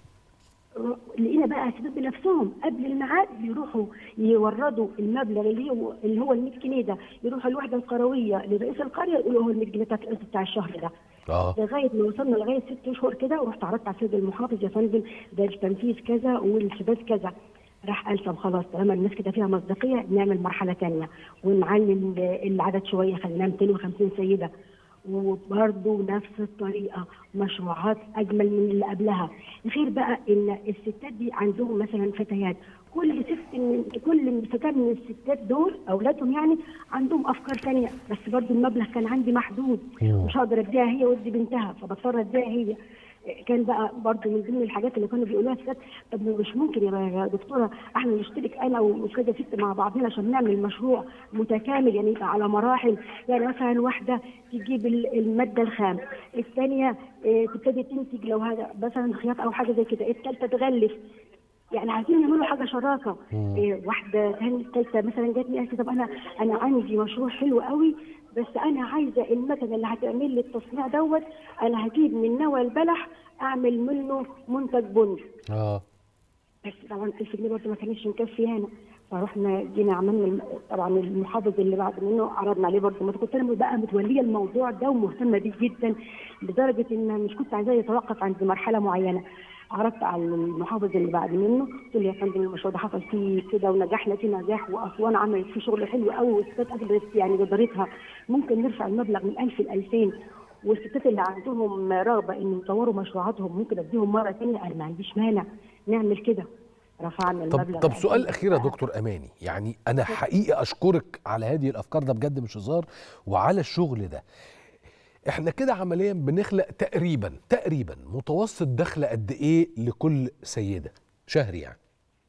لقينا بقى السداد بنفسهم قبل الميعاد بيروحوا يوردوا المبلغ اللي هو اللي هو ال 100 جنيه ده يروحوا الوحده القرويه لرئيس القريه يقولوا هو ال 100 جنيه بتاعت القسط بتاع الشهر ده اه لغايه ما وصلنا لغايه ست اشهر كده ورحت عرضت على السيد المحافظ يا فندم ده التنفيذ كذا والسداد كذا راح قال طب خلاص طالما الناس كده فيها مصداقيه نعمل مرحله ثانيه ونعلي ال- العدد شويه خلينا 250 سيده وبرضه نفس الطريقه مشروعات اجمل من اللي قبلها غير بقى ان الستات دي عندهم مثلا فتيات كل ست من كل فتاه من الستات دول اولادهم يعني عندهم افكار ثانيه بس برضه المبلغ كان عندي محدود مش هقدر اديها هي وادي بنتها فبضطر اديها هي كان بقى برضه من ضمن الحاجات اللي كانوا بيقولوها الستات طب ما مش ممكن يا دكتوره احنا نشترك انا وكده ست مع بعضنا عشان نعمل مشروع متكامل يعني يبقى على مراحل يعني مثلا واحده تجيب ال- الماده الخام الثانيه اه، تبتدي تنتج لو هذا مثلا خياط او حاجه زي كده الثالثه تغلف يعني عايزين يعملوا حاجه شراكه إيه واحده ثانيه ثالثه مثلا جاتني قالت لي طب انا انا عندي مشروع حلو قوي بس انا عايزه المكنه اللي هتعمل لي التصنيع دوت انا هجيب من نوى البلح اعمل منه منتج بن اه بس طبعا 1000 جنيه برضه ما كانش مكفي هنا فرحنا جينا عملنا الم- طبعا المحافظ اللي بعد منه عرضنا عليه برضه ما كنت انا بقى متوليه الموضوع ده ومهتمه بيه جدا لدرجه ان مش كنت عايزاه يتوقف عند مرحله معينه عرضت على المحافظ اللي بعد منه قلت له يا فندم المشروع ده حصل فيه كده ونجحنا فيه نجاح واسوان عملت فيه شغل حلو قوي والستات قدرت يعني بقدرتها ممكن نرفع المبلغ من 1000 ل 2000 والستات اللي عندهم رغبه ان يطوروا مشروعاتهم ممكن اديهم مره ثانيه انا ما عنديش مانع نعمل كده رفعنا المبلغ طب طب سؤال اخير يا دكتور اماني يعني انا حقيقي اشكرك على هذه الافكار ده بجد مش هزار وعلى الشغل ده احنا كده عمليا بنخلق تقريبا تقريبا متوسط دخل قد ايه لكل سيده شهري يعني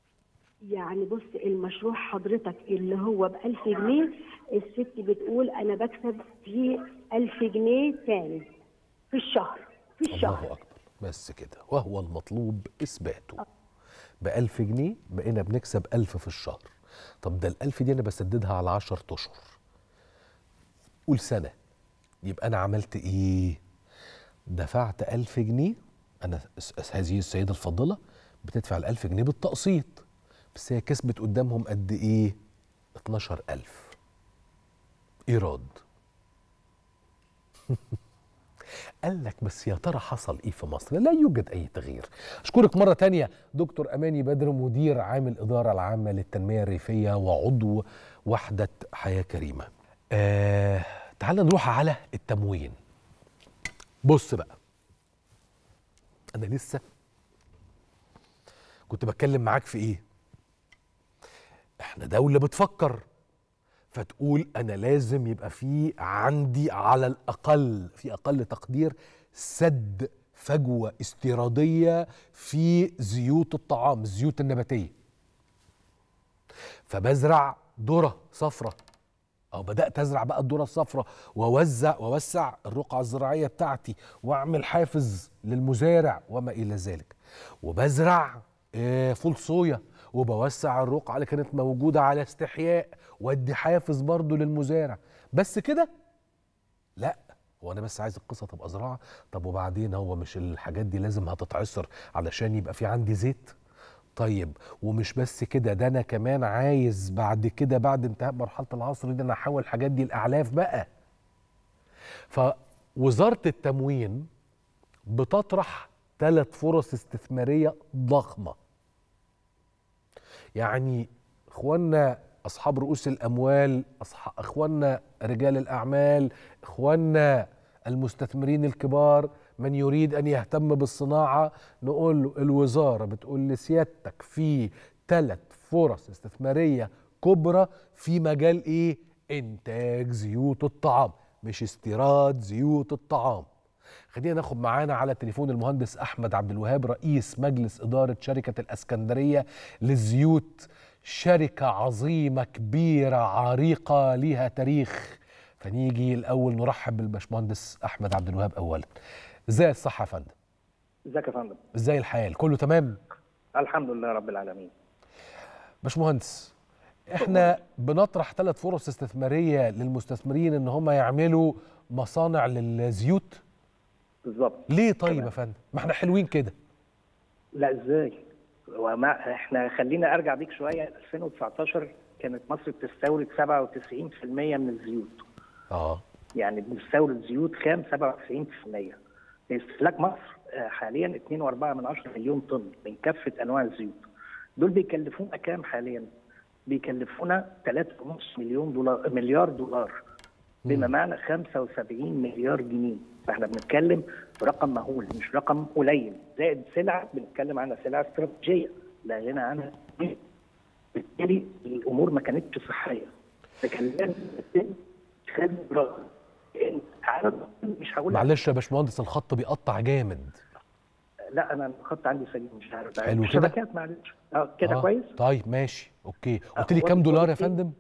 يعني بص المشروع حضرتك اللي هو ب 1000 جنيه الست بتقول انا بكسب فيه 1000 جنيه تاني في الشهر في الشهر الله اكبر بس كده وهو المطلوب اثباته ب 1000 جنيه بقينا بنكسب 1000 في الشهر طب ده ال 1000 دي انا بسددها على 10 اشهر قول سنه يبقى انا عملت ايه دفعت 1000 جنيه انا س- هذه السيده الفاضله بتدفع ال 1000 جنيه بالتقسيط بس هي كسبت قدامهم قد ايه 12000 ايراد قال لك بس يا ترى حصل ايه في مصر لا يوجد اي تغيير اشكرك مره تانية دكتور اماني بدر مدير عام الاداره العامه للتنميه الريفيه وعضو وحده حياه كريمه آه تعال نروح على التموين بص بقى انا لسه كنت بتكلم معاك في ايه احنا دولة بتفكر فتقول انا لازم يبقى في عندي على الاقل في اقل تقدير سد فجوة استيرادية في زيوت الطعام الزيوت النباتية فبزرع ذرة صفرة او بدات ازرع بقى الذره الصفراء واوزع واوسع الرقعه الزراعيه بتاعتي واعمل حافز للمزارع وما الى ذلك وبزرع آه، فول صويا وبوسع الرقعه اللي كانت موجوده على استحياء وادي حافز برضو للمزارع بس كده لا هو انا بس عايز القصه تبقى زراعه طب وبعدين هو مش الحاجات دي لازم هتتعصر علشان يبقى في عندي زيت طيب ومش بس كده ده انا كمان عايز بعد كده بعد انتهاء مرحله العصر دي انا احول الحاجات دي لاعلاف بقى فوزاره التموين بتطرح ثلاث فرص استثماريه ضخمه يعني اخواننا اصحاب رؤوس الاموال أصح... اخواننا رجال الاعمال اخواننا المستثمرين الكبار من يريد ان يهتم بالصناعه نقول له الوزاره بتقول لسيادتك في ثلاث فرص استثماريه كبرى في مجال ايه انتاج زيوت الطعام مش استيراد زيوت الطعام خلينا ناخد معانا على التليفون المهندس احمد عبد الوهاب رئيس مجلس اداره شركه الاسكندريه للزيوت شركه عظيمه كبيره عريقه ليها تاريخ فنيجي الاول نرحب بالباشمهندس احمد عبد الوهاب اولا ازاي الصحه يا فندم ازيك يا فندم ازاي الحال كله تمام الحمد لله رب العالمين باشمهندس احنا بنطرح ثلاث فرص استثماريه للمستثمرين ان هم يعملوا مصانع للزيوت بالظبط ليه طيب تمام. يا فندم ما احنا حلوين كده لا ازاي وما احنا خلينا ارجع بيك شويه 2019 كانت مصر بتستورد 97% من الزيوت اه يعني بنستورد زيوت خام 97% استهلاك مصر آه، حاليا 2.4 من 10 مليون طن من كافه انواع الزيوت دول بيكلفونا كام حاليا؟ بيكلفونا 3.5 مليون دولار مليار دولار بما معنى 75 مليار جنيه فاحنا بنتكلم في رقم مهول مش رقم قليل زائد سلعه بنتكلم عنها سلعه استراتيجيه لا غنى عنها بالتالي الامور ما كانتش صحيه فكان لازم يتم اتخاذ اجراء لان عدد مش هقول معلش يا باشمهندس الخط بيقطع جامد لا انا الخط عندي سليم مش عارف حلو كده؟ شبكات معلش اه كده آه، كويس طيب ماشي اوكي قلت آه، لي كام هو- دولار يا هو- فندم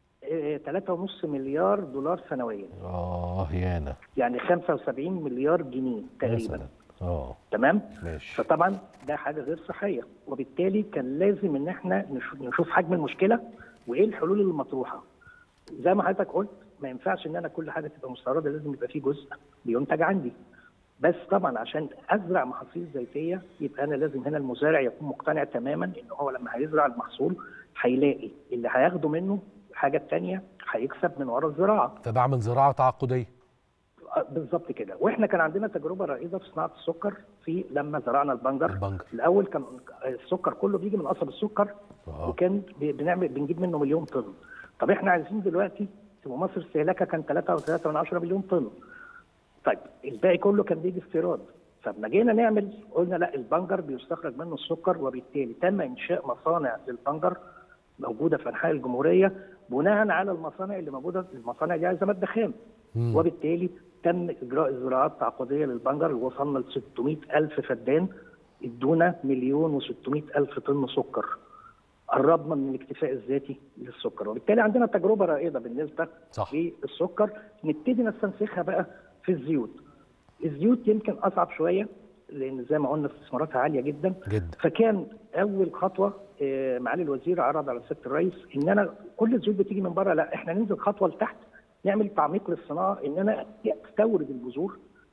3.5 مليار دولار سنويا اه يانا يعني 75 مليار جنيه تقريبا مثلا اه تمام ماشي فطبعا ده حاجه غير صحيه وبالتالي كان لازم ان احنا نشوف, نشوف حجم المشكله وايه الحلول المطروحه زي ما حضرتك قلت ما ينفعش ان انا كل حاجه تبقى مستورده لازم يبقى في جزء بينتج عندي بس طبعا عشان ازرع محاصيل زيتيه يبقى انا لازم هنا المزارع يكون مقتنع تماما ان هو لما هيزرع المحصول هيلاقي اللي هياخده منه الحاجه الثانيه هيكسب من ورا الزراعه فبعمل زراعه تعاقديه آه، بالظبط كده واحنا كان عندنا تجربه رائده في صناعه السكر في لما زرعنا البنجر البنجر. الاول كان السكر كله بيجي من قصب السكر آه. وكان بي- بنعمل بنجيب منه مليون طن طب احنا عايزين دلوقتي في مصر استهلاكها كان 3.3 من 10 مليون طن طيب الباقي كله كان بيجي استيراد فلما جينا نعمل قلنا لا البنجر بيستخرج منه السكر وبالتالي تم انشاء مصانع للبنجر موجوده في انحاء الجمهوريه بناء على المصانع اللي موجوده المصانع دي عايزه ماده خام مم. وبالتالي تم اجراء الزراعات التعاقديه للبنجر وصلنا ل 600 الف فدان ادونا مليون و600 الف طن سكر قربنا من الاكتفاء الذاتي للسكر وبالتالي عندنا تجربه رائده بالنسبه صح. للسكر نبتدي نستنسخها بقى في الزيوت الزيوت يمكن اصعب شويه لان زي ما قلنا استثماراتها عاليه جدا جدا فكان اول خطوه آه، معالي الوزير عرض على سياده الرئيس ان انا كل الزيوت بتيجي من بره لا احنا ننزل خطوه لتحت نعمل تعميق للصناعه ان انا استورد البذور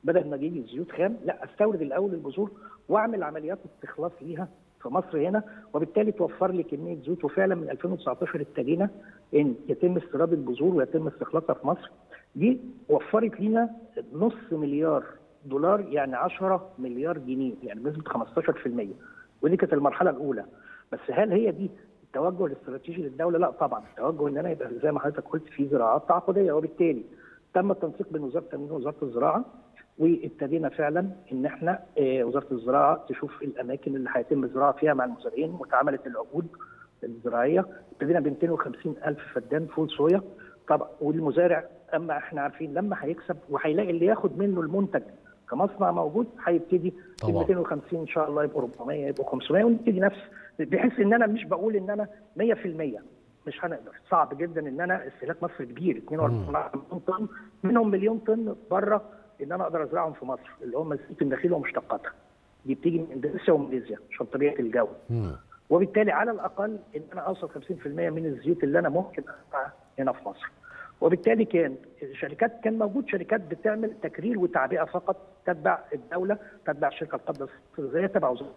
بدل ما اجيب زيوت خام لا استورد الاول البذور واعمل عمليات استخلاص ليها في مصر هنا وبالتالي توفر لي كميه زيوت وفعلا من 2019 ابتدينا ان يتم استيراد البذور ويتم استخلاصها في مصر دي وفرت لنا نص مليار دولار يعني 10 مليار جنيه يعني بنسبه 15% ودي كانت المرحله الاولى بس هل هي دي التوجه الاستراتيجي للدوله؟ لا طبعا التوجه ان انا يبقى زي ما حضرتك قلت في زراعات تعاقديه وبالتالي تم التنسيق بين وزاره التموين ووزاره الزراعه وابتدينا فعلا ان احنا آه، وزاره الزراعه تشوف الاماكن اللي هيتم الزراعه فيها مع المزارعين واتعملت العقود الزراعيه ابتدينا ب 250 الف فدان فول صويا طبعا والمزارع اما احنا عارفين لما هيكسب وهيلاقي اللي ياخد منه المنتج كمصنع موجود هيبتدي ال طبعا. 250 ان شاء الله يبقوا 400 يبقوا 500 ونبتدي نفس بحيث ان انا مش بقول ان انا 100% مش هنقدر صعب جدا ان انا استهلاك مصر كبير 42 مليون طن منهم مليون طن بره ان انا اقدر ازرعهم في مصر اللي هم زيت النخيل ومشتقاتها دي بتيجي من اندونيسيا وماليزيا عشان طبيعه الجو مم. وبالتالي على الاقل ان انا اوصل 50% من الزيوت اللي انا ممكن اقطعها هنا في مصر وبالتالي كان شركات كان موجود شركات بتعمل تكرير وتعبئه فقط تتبع الدوله تتبع الشركه القابضه الصناعيه تبع وزاره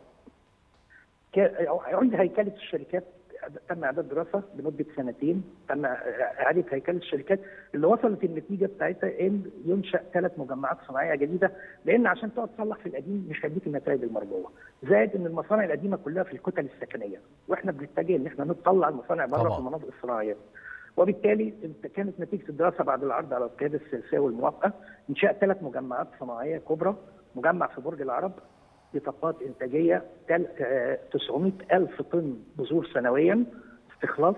كا- عند هيكله الشركات تم اعداد دراسه لمده سنتين تم اعاده هيكله الشركات اللي وصلت النتيجه بتاعتها ان ينشا ثلاث مجمعات صناعيه جديده لان عشان تقعد تصلح في القديم مش هيديك النتائج المرجوه زائد ان المصانع القديمه كلها في الكتل السكنيه واحنا بنتجه ان احنا نطلع المصانع بره طبعا. في المناطق الصناعيه وبالتالي انت- كانت نتيجه الدراسه بعد العرض على القياده السياسيه والموافقه انشاء ثلاث مجمعات صناعيه كبرى مجمع في برج العرب بطاقات انتاجيه تل- آه، 900 الف طن بذور سنويا استخلاص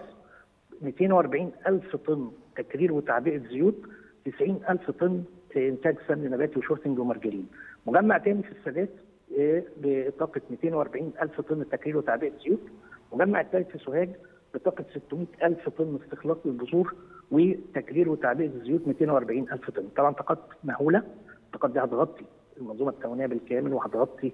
240 الف طن تكرير وتعبئه زيوت 90 الف طن انتاج سمن نباتي وشورتنج ومرجلين مجمع تاني في السادات آه، بطاقه 240 الف طن تكرير وتعبئه زيوت مجمع الثالث في سوهاج بطاقه 600 الف طن استخلاص للبذور وتكرير وتعبئه الزيوت 240 الف طن طبعا طاقات مهوله الطاقات دي هتغطي المنظومه التموينيه بالكامل وهتغطي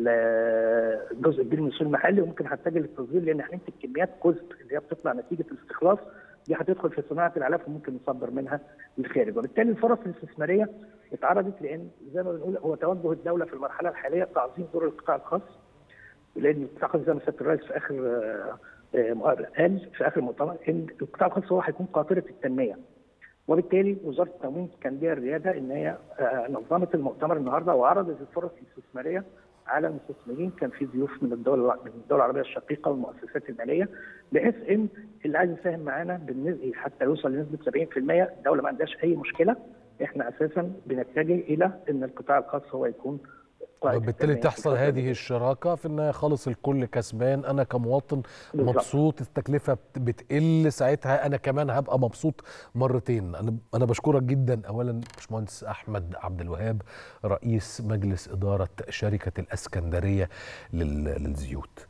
ال- جزء كبير من السوق المحلي وممكن هتتجه للتصدير لان احنا ننتج كميات كذب اللي هي بتطلع نتيجه الاستخلاص دي هتدخل في صناعه العلاف وممكن نصدر منها للخارج وبالتالي الفرص الاستثماريه اتعرضت لان زي ما بنقول هو توجه الدوله في المرحله الحاليه تعظيم دور القطاع الخاص لان القطاع الخاص زي ما سياده الرئيس في اخر آه، آه، مؤ- قال في اخر مؤتمر ان القطاع الخاص هو هيكون قاطره التنميه وبالتالي وزاره التموين كان ليها الرياده ان هي آه، نظمت المؤتمر النهارده وعرضت الفرص الاستثماريه على المستثمرين كان في ضيوف من الدول من الدول العربيه الشقيقه والمؤسسات الماليه بحيث ان اللي عايز يساهم معانا بالنسبه حتى يوصل لنسبه 70% الدوله ما عندهاش اي مشكله احنا اساسا بنتجه الى ان القطاع الخاص هو يكون قائد وبالتالي التنمية. تحصل هذه الشراكه في النهايه خالص الكل كسبان انا كمواطن بالظبط. مبسوط التكلفه بت- بتقل ساعتها انا كمان هبقى مبسوط مرتين انا انا بشكرك جدا اولا باشمهندس احمد عبد الوهاب رئيس مجلس اداره شركه الاسكندريه لل- للزيوت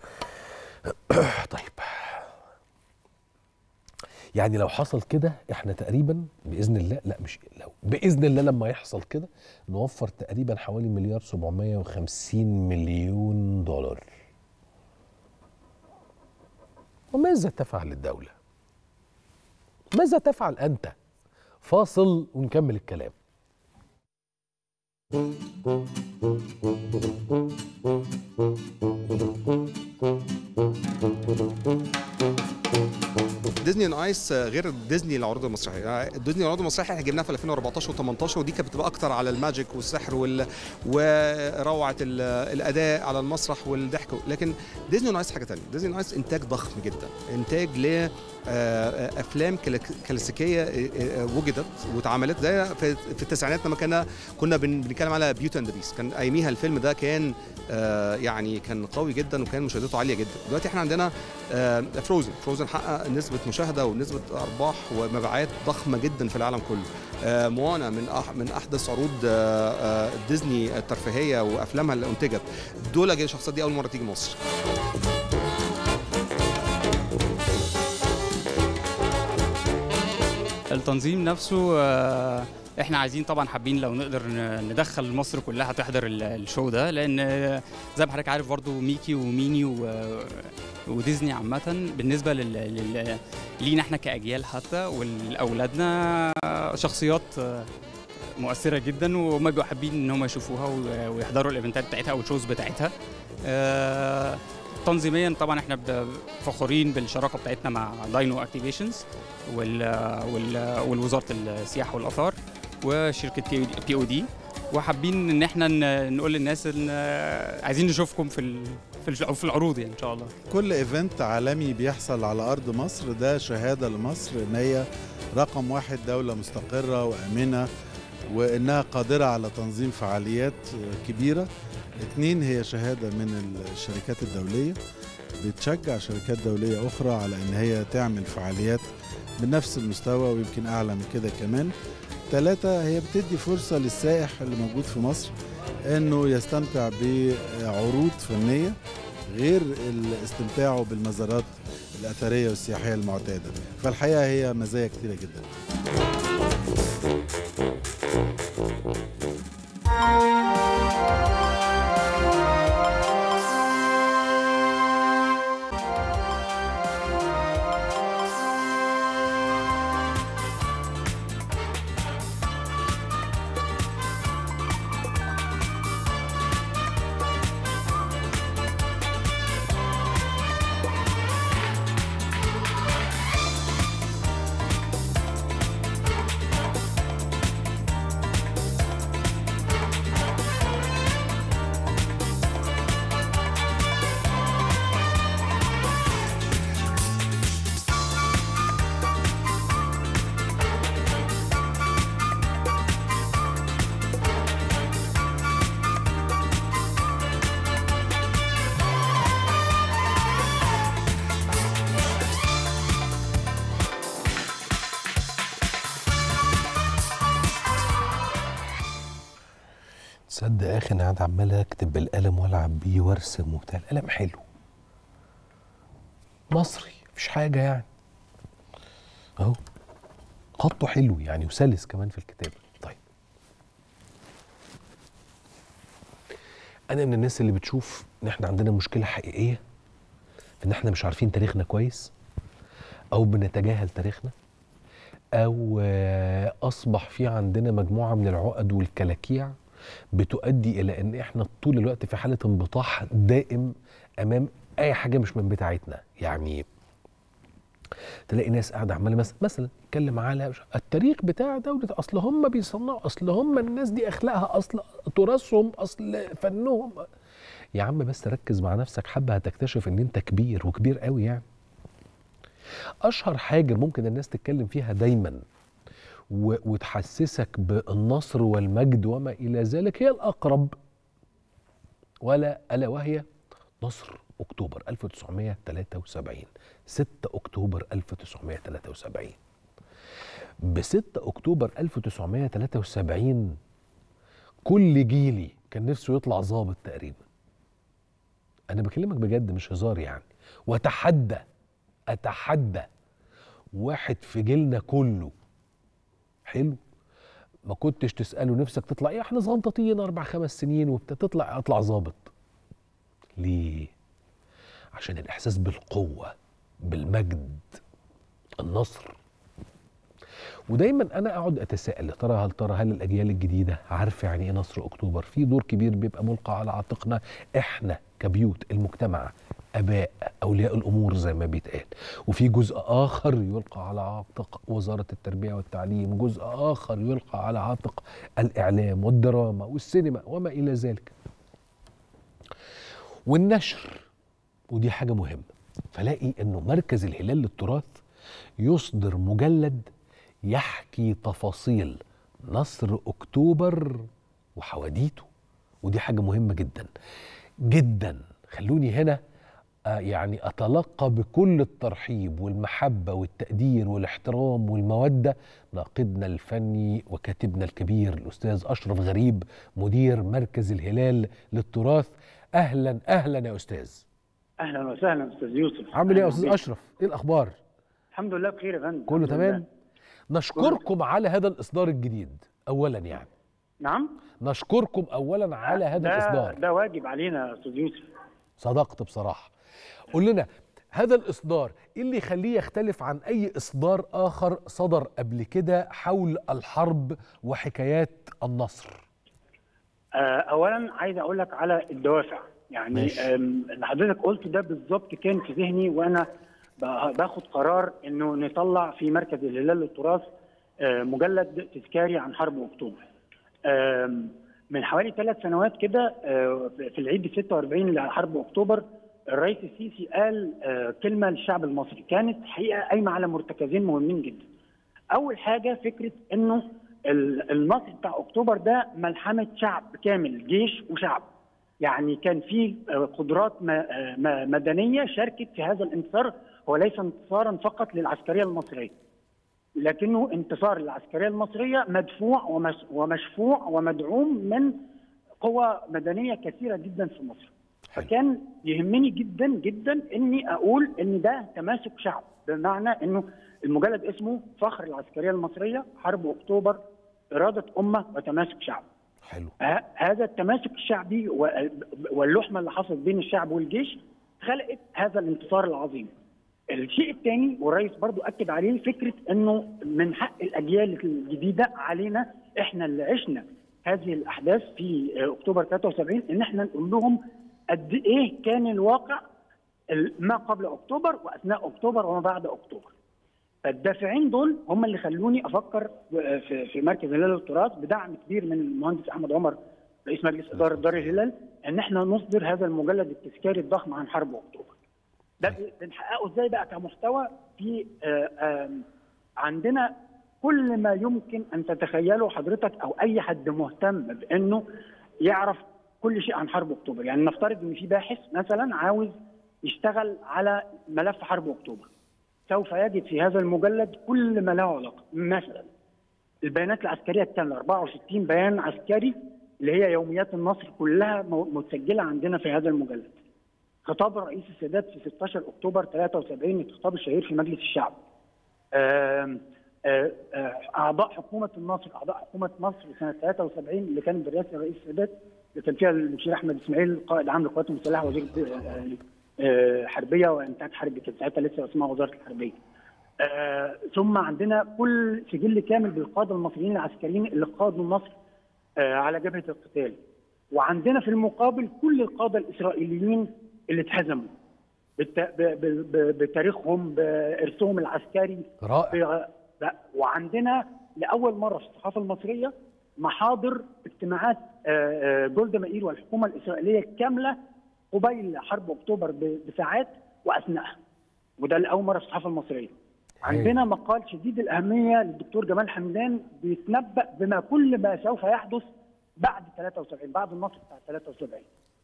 طيب يعني لو حصل كده احنا تقريبا باذن الله لا مش لو باذن الله لما يحصل كده نوفر تقريبا حوالي مليار 750 مليون دولار وماذا تفعل الدولة؟ ماذا تفعل أنت؟ فاصل ونكمل الكلام ديزني اون ايس غير ديزني العروض المسرحيه ديزني العروض المسرحيه احنا جبناها في 2014 و18 ودي كانت بتبقى اكتر على الماجيك والسحر وال... وروعه ال... الاداء على المسرح والضحك لكن ديزني اون ايس حاجه ثانيه ديزني اون ايس انتاج ضخم جدا انتاج ل آه، افلام كلا- كلاسيكيه آه، آه، وجدت واتعملت زي في في التسعينات لما كنا كنا بن- بنتكلم على بيوتي اند بيس كان اياميها الفيلم ده كان آه، يعني كان قوي جدا وكان مشاهدته عاليه جدا دلوقتي احنا عندنا فروزن فروزن حقق نسبه مشاهده ونسبه ارباح ومبيعات ضخمه جدا في العالم كله آه، موانا من أح من احدث عروض آه، آه، ديزني الترفيهيه وافلامها اللي انتجت دول الشخصيات دي اول مره تيجي مصر التنظيم نفسه آه، احنا عايزين طبعا حابين لو نقدر ن- ندخل مصر كلها تحضر ال- الشو ده لان آه، زي ما حضرتك عارف برضو ميكي وميني و- وديزني عامة بالنسبة لل... لل... لينا احنا كأجيال حتى ولأولادنا شخصيات آه، مؤثره جدا وهم بيبقوا حابين ان هم يشوفوها و- ويحضروا الايفنتات بتاعتها او الشوز بتاعتها آه، تنظيميا طبعا احنا ب- فخورين بالشراكه بتاعتنا مع داينو اكتيفيشنز والوزاره السياحه والاثار وشركه بي او دي وحابين ان احنا ن- نقول للناس ان آه، عايزين نشوفكم في ال- في الش- في العروض يعني ان شاء الله كل ايفنت عالمي بيحصل على ارض مصر ده شهاده لمصر ان هي رقم واحد دوله مستقره وامنه وانها قادره على تنظيم فعاليات كبيره اتنين هي شهاده من الشركات الدوليه بتشجع شركات دوليه اخرى على ان هي تعمل فعاليات بنفس المستوى ويمكن اعلى من كده كمان ثلاثة هي بتدي فرصة للسائح اللي موجود في مصر انه يستمتع بعروض فنية غير استمتاعه بالمزارات الأثرية والسياحية المعتادة فالحقيقة هي مزايا كتيرة جدا تصدق يا اخي انا قاعد عمال اكتب بالقلم والعب بيه وارسم وبتاع القلم حلو مصري مفيش حاجه يعني اهو خطه حلو يعني وسلس كمان في الكتابه طيب انا من الناس اللي بتشوف ان احنا عندنا مشكله حقيقيه في ان احنا مش عارفين تاريخنا كويس او بنتجاهل تاريخنا او آه، اصبح في عندنا مجموعه من العقد والكلاكيع بتؤدي الى ان احنا طول الوقت في حاله انبطاح دائم امام اي حاجه مش من بتاعتنا يعني تلاقي ناس قاعده عماله مثلا مثلا اتكلم على التاريخ بتاع دوله اصل هم بيصنعوا اصل هم الناس دي اخلاقها اصل تراثهم اصل فنهم يا عم بس ركز مع نفسك حبه هتكتشف ان انت كبير وكبير قوي يعني اشهر حاجه ممكن الناس تتكلم فيها دايما و- وتحسسك بالنصر والمجد وما الى ذلك هي الاقرب ولا الا وهي نصر اكتوبر 1973 6 اكتوبر 1973 ب 6 اكتوبر 1973 كل جيلي كان نفسه يطلع ظابط تقريبا انا بكلمك بجد مش هزار يعني واتحدى اتحدى واحد في جيلنا كله حلو ما كنتش تساله نفسك تطلع ايه احنا صغنطاطين اربع خمس سنين وبتطلع اطلع ظابط ليه عشان الاحساس بالقوه بالمجد النصر ودايما انا اقعد اتساءل يا ترى هل ترى هل الاجيال الجديده عارفه يعني ايه نصر اكتوبر في دور كبير بيبقى ملقى على عاتقنا احنا كبيوت المجتمع اباء اولياء الامور زي ما بيتقال وفي جزء اخر يلقى على عاتق وزاره التربيه والتعليم جزء اخر يلقى على عاتق الاعلام والدراما والسينما وما الى ذلك والنشر ودي حاجه مهمه فلاقي انه مركز الهلال للتراث يصدر مجلد يحكي تفاصيل نصر اكتوبر وحواديته ودي حاجه مهمه جدا جدا خلوني هنا آه، يعني اتلقى بكل الترحيب والمحبه والتقدير والاحترام والموده ناقدنا الفني وكاتبنا الكبير الاستاذ اشرف غريب مدير مركز الهلال للتراث اهلا اهلا يا استاذ اهلا وسهلا استاذ يوسف عامل ايه يا أهلاً استاذ بيك. اشرف ايه الاخبار الحمد لله بخير يا فندم كله الحمد لله. تمام نشكركم على هذا الاصدار الجديد اولا يعني نعم نشكركم اولا على هذا ده الاصدار ده واجب علينا يا استاذ يوسف صدقت بصراحه قول لنا هذا الاصدار ايه اللي يخليه يختلف عن اي اصدار اخر صدر قبل كده حول الحرب وحكايات النصر آه، اولا عايز اقول لك على الدوافع يعني ماشي. آم، اللي حضرتك قلته ده بالظبط كان في ذهني وانا ب- باخد قرار انه نطلع في مركز الهلال للتراث آه، مجلد تذكاري عن حرب اكتوبر. آم، من حوالي ثلاث سنوات كده آه، في العيد ال 46 لحرب اكتوبر الرئيس السيسي قال آه، كلمه للشعب المصري كانت حقيقه قايمه على مرتكزين مهمين جدا. اول حاجه فكره انه ال- النصر بتاع اكتوبر ده ملحمه شعب كامل جيش وشعب يعني كان في آه، قدرات م- آه، م- مدنيه شاركت في هذا الانتصار هو ليس انتصارا فقط للعسكريه المصريه لكنه انتصار للعسكريه المصريه مدفوع ومش- ومشفوع ومدعوم من قوى مدنيه كثيره جدا في مصر فكان يهمني جدا جدا اني اقول ان ده تماسك شعب بمعنى انه المجلد اسمه فخر العسكريه المصريه حرب اكتوبر اراده امه وتماسك شعب حلو ه- هذا التماسك الشعبي و- واللحمه اللي حصلت بين الشعب والجيش خلقت هذا الانتصار العظيم. الشيء الثاني والرئيس برضو اكد عليه فكره انه من حق الاجيال الجديده علينا احنا اللي عشنا هذه الاحداث في اكتوبر 73 ان احنا نقول لهم قد ايه كان الواقع ال- ما قبل اكتوبر واثناء اكتوبر وما بعد اكتوبر. فالدافعين دول هم اللي خلوني افكر في في مركز هلال التراث بدعم كبير من المهندس احمد عمر رئيس مجلس اداره دار الهلال ان احنا نصدر هذا المجلد التذكاري الضخم عن حرب اكتوبر. ده بنحققه ازاي بقى كمحتوى في آه، آم، عندنا كل ما يمكن ان تتخيله حضرتك او اي حد مهتم بانه يعرف كل شيء عن حرب اكتوبر، يعني نفترض ان في باحث مثلا عاوز يشتغل على ملف حرب اكتوبر. سوف يجد في هذا المجلد كل ما له علاقه، مثلا البيانات العسكريه الكامله 64 بيان عسكري اللي هي يوميات النصر كلها مو- متسجله عندنا في هذا المجلد. خطاب الرئيس السادات في 16 اكتوبر 73 الخطاب الشهير في مجلس الشعب. آم، آه، آه، اعضاء حكومه النصر اعضاء حكومه مصر سنه 73 اللي كانت برئاسه الرئيس السادات اللي كان فيها المشير احمد اسماعيل قائد عام للقوات المسلحه وزير آه، آه، حربيه وانتاج حربي كانت ساعتها لسه اسمها وزاره الحربيه. آه، ثم عندنا كل سجل كامل بالقاده المصريين العسكريين اللي قادوا النصر آه، على جبهه القتال. وعندنا في المقابل كل القاده الاسرائيليين اللي اتهزموا بالت... ب... ب... ب... بتاريخهم بارثهم العسكري رائع ب... لا وعندنا لاول مره في الصحافه المصريه محاضر اجتماعات آه، آه، جولدا مائير والحكومه الاسرائيليه كامله قبيل حرب اكتوبر ب... بساعات واثناءها وده لاول مره في الصحافه المصريه عندنا مقال شديد الاهميه للدكتور جمال حمدان بيتنبأ بما كل ما سوف يحدث بعد 73 بعد النصر بتاع 73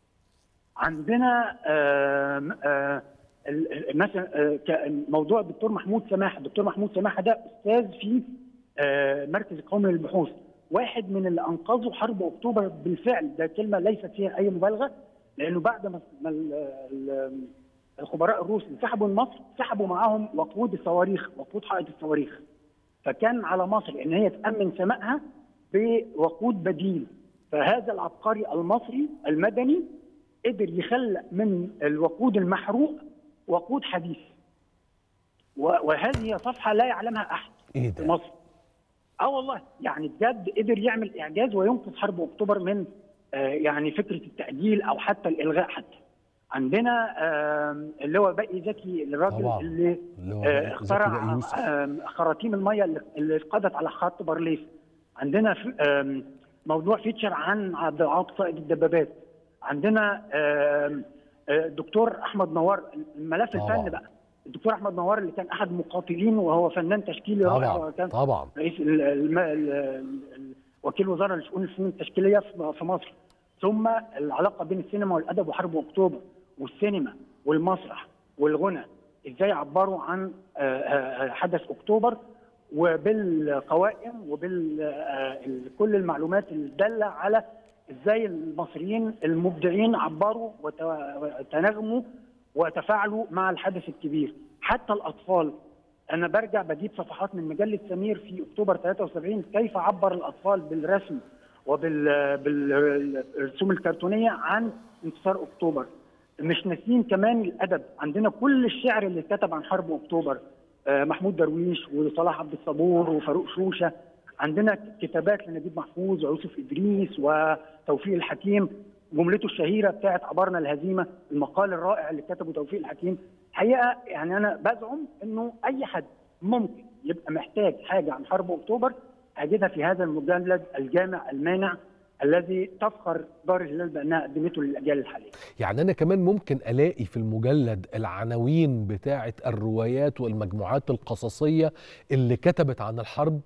عندنا آم، آه، ال- ال- مثلا آه، ك- موضوع الدكتور محمود سماحه، الدكتور محمود سماحه ده استاذ في آه، مركز القومي للبحوث، واحد من اللي انقذوا حرب اكتوبر بالفعل، ده كلمه ليست فيها اي مبالغه لانه بعد ما ما ال- ال- الخبراء الروس انسحبوا من مصر سحبوا معاهم وقود الصواريخ، وقود حائط الصواريخ. فكان على مصر ان هي تامن سمائها بوقود بديل، فهذا العبقري المصري المدني قدر يخلق من الوقود المحروق وقود حديث و- وهذه صفحه لا يعلمها احد ايه في مصر اه والله يعني بجد قدر يعمل اعجاز وينقذ حرب اكتوبر من آه يعني فكره التاجيل او حتى الالغاء حتى عندنا آه اللي هو بقي زكي الراجل طبعاً. اللي اللي هو آه زكي اخترع بقى يوسف. آه خراطيم الميه اللي- اللي قضت على خط بارليف عندنا في آم، موضوع فيتشر عن عبد العاطي صائد الدبابات عندنا آم، آه، الدكتور احمد نوار الملف طبعاً. الفني بقى الدكتور احمد نوار اللي كان احد مقاتلين وهو فنان تشكيلي رائع طبعا وكان طبعا رئيس ال- الم- ال- ال- وكيل وزاره لشؤون الفنون التشكيليه في في مصر ثم العلاقه بين السينما والادب وحرب اكتوبر والسينما والمسرح والغنى ازاي عبروا عن آه، آه، حدث اكتوبر وبالقوائم وبكل المعلومات الداله على ازاي المصريين المبدعين عبروا وت- وتناغموا وتفاعلوا مع الحدث الكبير حتى الاطفال انا برجع بجيب صفحات من مجله سمير في اكتوبر 73 كيف عبر الاطفال بالرسم وبالرسوم الكرتونيه عن انتصار اكتوبر مش ناسيين كمان الادب عندنا كل الشعر اللي اتكتب عن حرب اكتوبر آه، محمود درويش وصلاح عبد الصبور وفاروق شوشه عندنا كتابات لنجيب محفوظ ويوسف ادريس وتوفيق الحكيم جملته الشهيره بتاعت عبرنا الهزيمه المقال الرائع اللي كتبه توفيق الحكيم حقيقه يعني انا بزعم انه اي حد ممكن يبقى محتاج حاجه عن حرب اكتوبر هجدها في هذا المجلد الجامع المانع الذي تفخر دار الهلال بانها قدمته للاجيال الحاليه. يعني انا كمان ممكن الاقي في المجلد العناوين بتاعه الروايات والمجموعات القصصيه اللي كتبت عن الحرب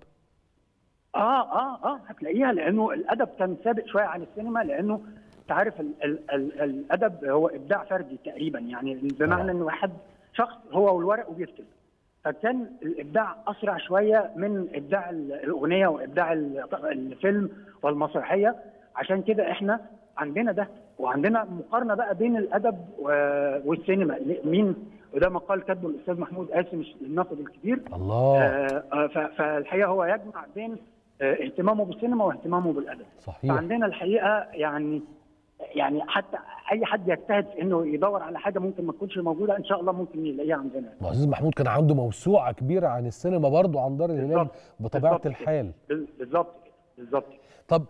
اه اه اه هتلاقيها لانه الادب كان سابق شويه عن السينما لانه تعرف ال ال ال الادب هو ابداع فردي تقريبا يعني بمعنى انه واحد شخص هو والورق وبيكتب فكان الابداع اسرع شويه من ابداع ال- الاغنيه وابداع ال- الفيلم والمسرحيه عشان كده احنا عندنا ده وعندنا مقارنه بقى بين الادب و- والسينما مين وده مقال كاتبه الاستاذ محمود قاسم الناقد الكبير الله آه، آه، ف- فالحقيقه هو يجمع بين آه، اهتمامه بالسينما واهتمامه بالادب صحيح فعندنا الحقيقه يعني يعني حتى اي حد يجتهد في انه يدور على حاجه ممكن ما تكونش موجوده ان شاء الله ممكن يلاقيها عندنا معزز محمود كان عنده موسوعه كبيره عن السينما برضو عن دار الهلال بطبيعه بالظبط كده. الحال بال- بالظبط كده، بالظبط طب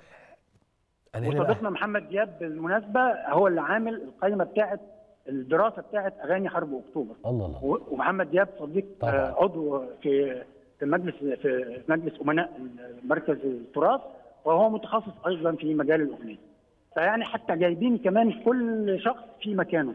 انا هنا بقى وصديقنا محمد دياب بالمناسبه هو اللي عامل القائمه بتاعه الدراسه بتاعه اغاني حرب اكتوبر الله الله و- ومحمد دياب صديق طبعاً. آه، عضو في في مجلس في مجلس امناء مركز التراث وهو متخصص ايضا في مجال الاغنيه فيعني حتى جايبين كمان كل شخص في مكانه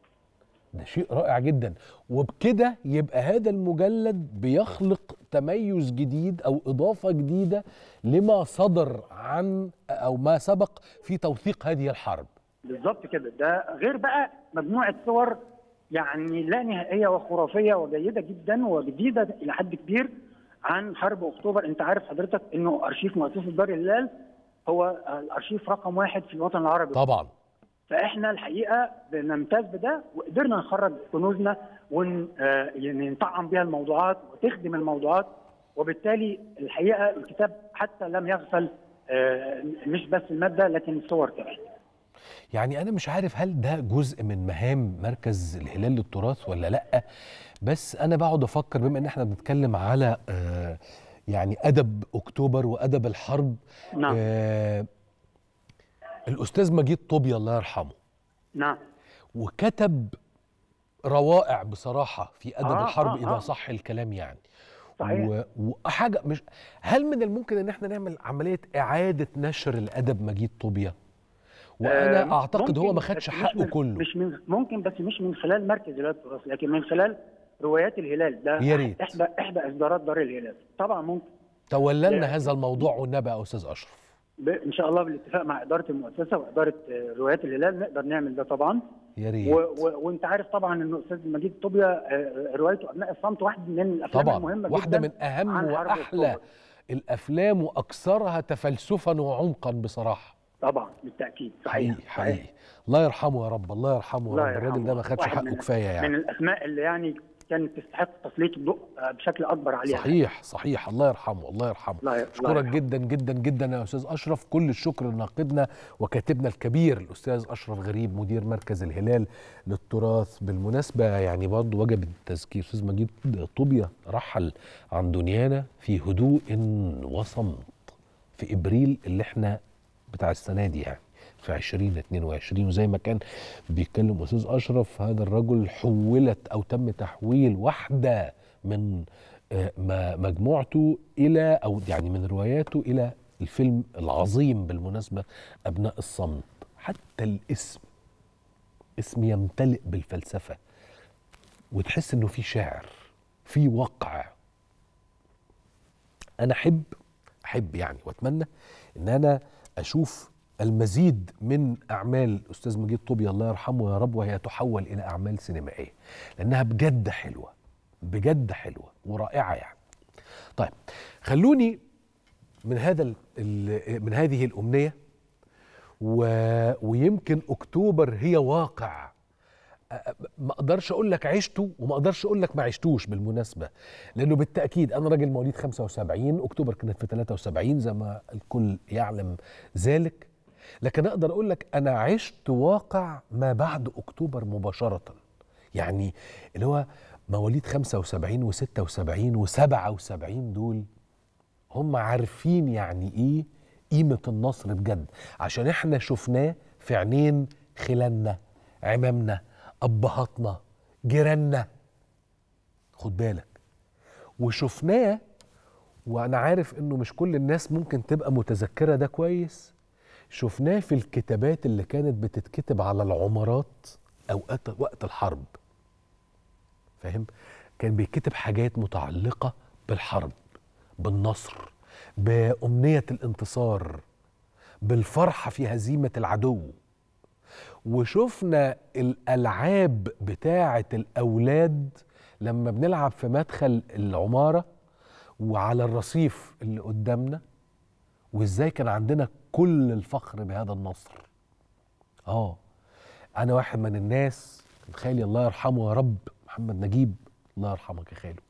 ده شيء رائع جدا وبكده يبقى هذا المجلد بيخلق تميز جديد او اضافه جديده لما صدر عن او ما سبق في توثيق هذه الحرب بالظبط كده ده غير بقى مجموعه صور يعني لا نهائيه وخرافيه وجيده جدا وجديده الى حد كبير عن حرب اكتوبر انت عارف حضرتك انه ارشيف مؤسسه دار الهلال هو الارشيف رقم واحد في الوطن العربي طبعا فاحنا الحقيقه بنمتاز بده وقدرنا نخرج كنوزنا ون آه، يعني نطعم بها الموضوعات وتخدم الموضوعات وبالتالي الحقيقه الكتاب حتى لم يغفل آه، مش بس الماده لكن الصور كمان يعني انا مش عارف هل ده جزء من مهام مركز الهلال للتراث ولا لا بس انا بقعد افكر بما ان احنا بنتكلم على آه يعني ادب اكتوبر وادب الحرب نعم. آه الاستاذ مجيد طوبيا الله يرحمه نعم وكتب روائع بصراحه في ادب آه، الحرب آه، اذا آه. صح الكلام يعني صحيح. و- وحاجه مش هل من الممكن ان احنا نعمل عمليه اعاده نشر الادب مجيد طوبيا وانا آه، اعتقد هو ممكن، ما خدش بس مش حقه من- كله مش من ممكن بس مش من خلال مركز الهلال التراث لكن من خلال روايات الهلال ده يا ريت. احدى احدى اصدارات دار الهلال طبعا ممكن تولنا لا. هذا الموضوع والنبي يا استاذ اشرف ب- ان شاء الله بالاتفاق مع اداره المؤسسه واداره آه، روايات الهلال نقدر نعمل ده طبعا يا ريت و و وانت عارف طبعا ان الاستاذ مجيد طوبيا آه، روايته ابناء الصمت واحد من الافلام طبعا المهمه واحده جدا من اهم عن حرب واحلى أكتوبر. الافلام واكثرها تفلسفا وعمقا بصراحه طبعا بالتاكيد صحيح حقيقي حقيقي الله يرحمه يا رب الله يرحمه يا الله رب الراجل ده ما يرحمه. خدش واحد حقه من- كفايه من يعني الاسماء اللي يعني كانت تستحق تسليط الضوء آه، بشكل اكبر عليها صحيح صحيح الله يرحمه الله يرحمه الله ي- الله اشكرك يرحمه. جدا جدا جدا يا استاذ اشرف كل الشكر لناقدنا وكاتبنا الكبير الاستاذ اشرف غريب مدير مركز الهلال للتراث بالمناسبه يعني برضه وجب التذكير استاذ مجيد طوبيا رحل عن دنيانا في هدوء وصمت في ابريل اللي احنا بتاع السنه دي يعني في 2022 وزي ما كان بيتكلم استاذ اشرف هذا الرجل حولت او تم تحويل واحده من آه، ما- مجموعته الى او يعني من رواياته الى الفيلم العظيم بالمناسبه ابناء الصمت حتى الاسم اسم يمتلئ بالفلسفه وتحس انه في شعر في وقع انا احب احب يعني واتمنى ان انا اشوف المزيد من اعمال الاستاذ مجيد طوبي الله يرحمه يا رب وهي تحول الى اعمال سينمائيه لانها بجد حلوه بجد حلوه ورائعه يعني طيب خلوني من هذا ال- ال- من هذه الامنيه و... ويمكن اكتوبر هي واقع أ- ما اقدرش اقول لك عشته وما اقدرش اقول لك ما عشتوش بالمناسبه لانه بالتاكيد انا راجل مواليد 75 اكتوبر كانت في 73 زي ما الكل يعلم ذلك لكن اقدر اقول لك انا عشت واقع ما بعد اكتوبر مباشره يعني اللي هو مواليد 75 و76 و77 دول هم عارفين يعني ايه قيمه النصر بجد عشان احنا شفناه في عينين خلالنا عمامنا ابهاتنا جيراننا خد بالك وشفناه وانا عارف انه مش كل الناس ممكن تبقى متذكره ده كويس شفناه في الكتابات اللي كانت بتتكتب على العمارات اوقات وقت الحرب فاهم كان بيكتب حاجات متعلقه بالحرب بالنصر بامنيه الانتصار بالفرحه في هزيمه العدو وشفنا الالعاب بتاعه الاولاد لما بنلعب في مدخل العماره وعلى الرصيف اللي قدامنا وازاي كان عندنا كل الفخر بهذا النصر اه انا واحد من الناس كان خالي الله يرحمه يا رب محمد نجيب الله يرحمك يا خالو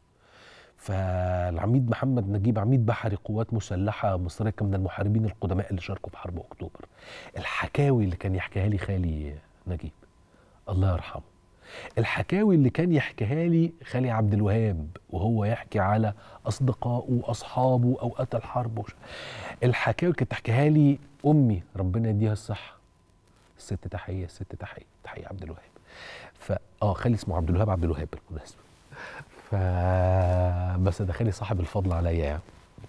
فالعميد محمد نجيب عميد بحري قوات مسلحه مصريه كان من المحاربين القدماء اللي شاركوا في حرب اكتوبر الحكاوي اللي كان يحكيها لي خالي نجيب الله يرحمه الحكاوي اللي كان يحكيها لي خالي عبد الوهاب وهو يحكي على اصدقائه واصحابه اوقات الحرب وش... الحكاوي كانت تحكيها لي امي ربنا يديها الصحه الست تحيه الست تحيه تحيه عبد الوهاب ف اه خالي اسمه عبد الوهاب عبد الوهاب بالمناسبه ف بس ده خالي صاحب الفضل عليا يعني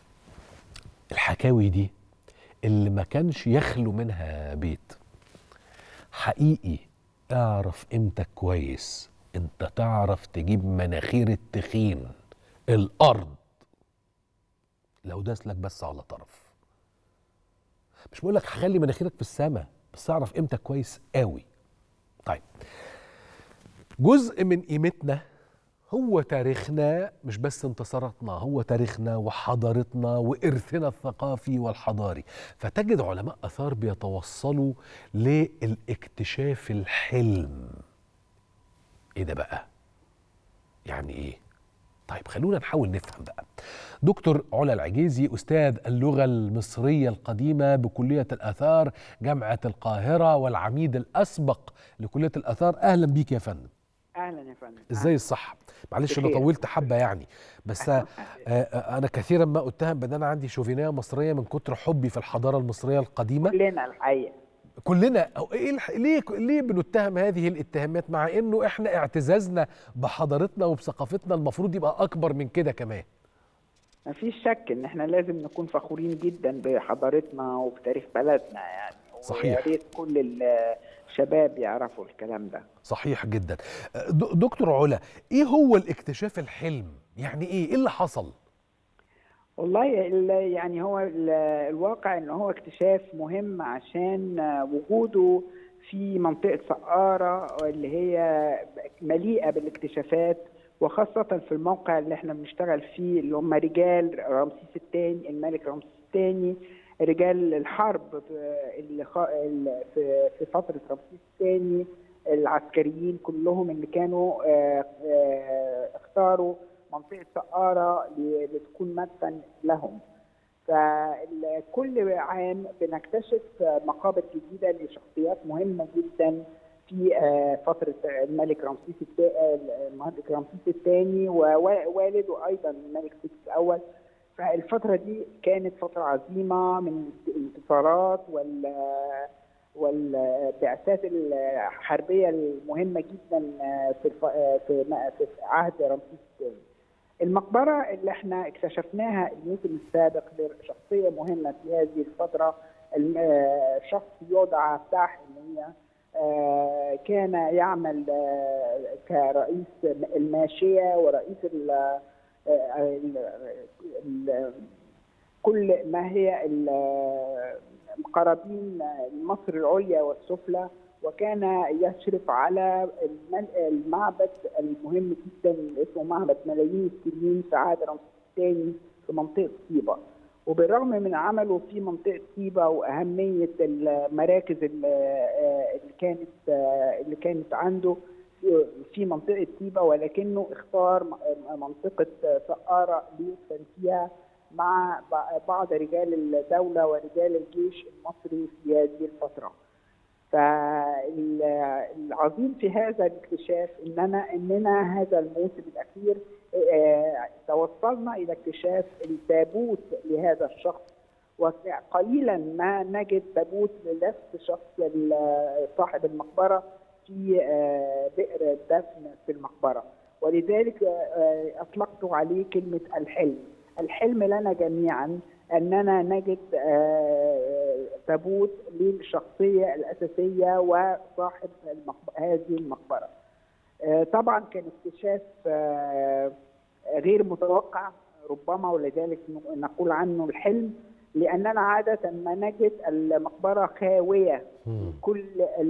الحكاوي دي اللي ما كانش يخلو منها بيت حقيقي اعرف قيمتك كويس انت تعرف تجيب مناخير التخين الارض لو داس لك بس على طرف مش بقول لك خلي مناخيرك في السماء بس اعرف قيمتك كويس قوي طيب جزء من قيمتنا هو تاريخنا مش بس انتصاراتنا هو تاريخنا وحضارتنا وإرثنا الثقافي والحضاري فتجد علماء أثار بيتوصلوا للاكتشاف الحلم إيه ده بقى؟ يعني إيه؟ طيب خلونا نحاول نفهم بقى دكتور علا العجيزي أستاذ اللغة المصرية القديمة بكلية الآثار جامعة القاهرة والعميد الأسبق لكلية الآثار أهلا بيك يا فندم اهلا يا فندم ازاي الصحه معلش انا بخير. طولت حبه يعني بس آه آه، انا كثيرا ما اتهم بان انا عندي شوفينيه مصريه من كتر حبي في الحضاره المصريه القديمه كلنا الحقيقه كلنا أو إيه الح... ليه ليه بنتهم هذه الاتهامات مع انه احنا اعتزازنا بحضارتنا وبثقافتنا المفروض يبقى اكبر من كده كمان ما فيش شك ان احنا لازم نكون فخورين جدا بحضارتنا وبتاريخ بلدنا يعني صحيح. ويا ريت كل الشباب يعرفوا الكلام ده صحيح جدا د- دكتور علا ايه هو الاكتشاف الحلم يعني ايه ايه اللي حصل والله ال- يعني هو ال- الواقع ان هو اكتشاف مهم عشان وجوده في منطقة سقارة اللي هي مليئة بالاكتشافات وخاصة في الموقع اللي احنا بنشتغل فيه اللي هم رجال رمسيس الثاني الملك رمسيس الثاني رجال الحرب اللي خ- ال- في في فترة رمسيس الثاني العسكريين كلهم اللي كانوا آه، آه، اختاروا منطقة سقارة ل- لتكون مدفن لهم فكل عام بنكتشف مقابر جديدة لشخصيات مهمة جدا في آه، فترة الملك رمسيس التا- الملك رمسيس الثاني ووالده أيضا الملك سيكس الأول فالفترة دي كانت فترة عظيمة من الانتصارات وال والبعثات الحربية المهمة جدا في الف... في في عهد رمسيس الثاني. المقبرة اللي احنا اكتشفناها الموسم السابق لشخصية مهمة في هذه الفترة الم- آه، شخص يدعى فتاح المنيا آه، كان يعمل آه، كرئيس الماشية ورئيس ال- آه، ال- ال- كل ما هي ال- قرابين مصر العليا والسفلى وكان يشرف على المن- المعبد المهم جدا اللي اسمه معبد ملايين السنين في عهد رمسيس الثاني في منطقه طيبه وبالرغم من عمله في منطقه طيبه واهميه المراكز ال- اللي كانت اللي كانت عنده في- في منطقه طيبه ولكنه اختار م- منطقه سقاره ليدفن فيها مع ب- بعض رجال الدوله ورجال الجيش المصري في هذه الفتره. فالعظيم في هذا الاكتشاف اننا اننا هذا الموسم الاخير آه، توصلنا الى اكتشاف التابوت لهذا الشخص وقليلا ما نجد تابوت لنفس شخص ال- صاحب المقبره في آه، بئر الدفن في المقبره ولذلك آه، اطلقت عليه كلمه الحلم الحلم لنا جميعا اننا نجد آه، تابوت للشخصيه الاساسيه وصاحب المقب- هذه المقبره آه، طبعا كان اكتشاف آه، غير متوقع ربما ولذلك نقول عنه الحلم لاننا عاده ما نجد المقبره خاويه كل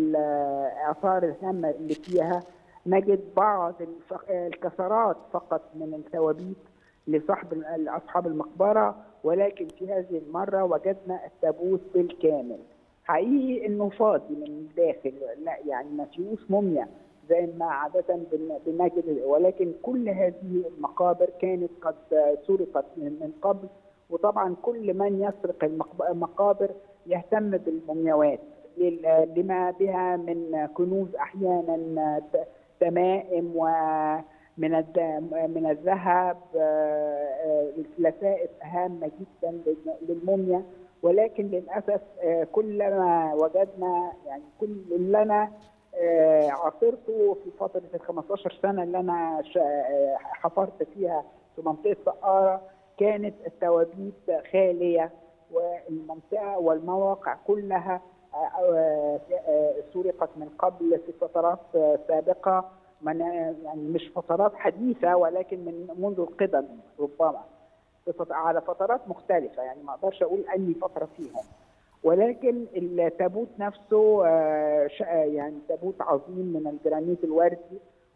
الاثار الهامه اللي فيها نجد بعض الف- الكسرات فقط من الثوابيت لصاحب اصحاب المقبره ولكن في هذه المره وجدنا التابوت بالكامل حقيقي انه فاضي من الداخل لا يعني ما فيهوش موميا زي ما عاده بن- بنجد ولكن كل هذه المقابر كانت قد سرقت من من قبل وطبعا كل من يسرق المقب- المقابر يهتم بالمومياوات لل- لما بها من كنوز احيانا ت- تمائم ومن الد- من الذهب آه، آه، لفائف هامه جدا لل- للموميا ولكن للاسف آه، كلما وجدنا يعني كل اللي انا آه، عاصرته في فتره ال 15 سنه اللي انا ش- آه، حفرت فيها في منطقه سقاره كانت التوابيت خاليه والمنطقه والمواقع كلها آه، آه، آه، سرقت من قبل في فترات آه، سابقه من يعني مش فترات حديثه ولكن من منذ القدم ربما في فت- على فترات مختلفه يعني ما اقدرش اقول اني فتره فيهم ولكن التابوت نفسه آه، ش- آه، يعني تابوت عظيم من الجرانيت الوردي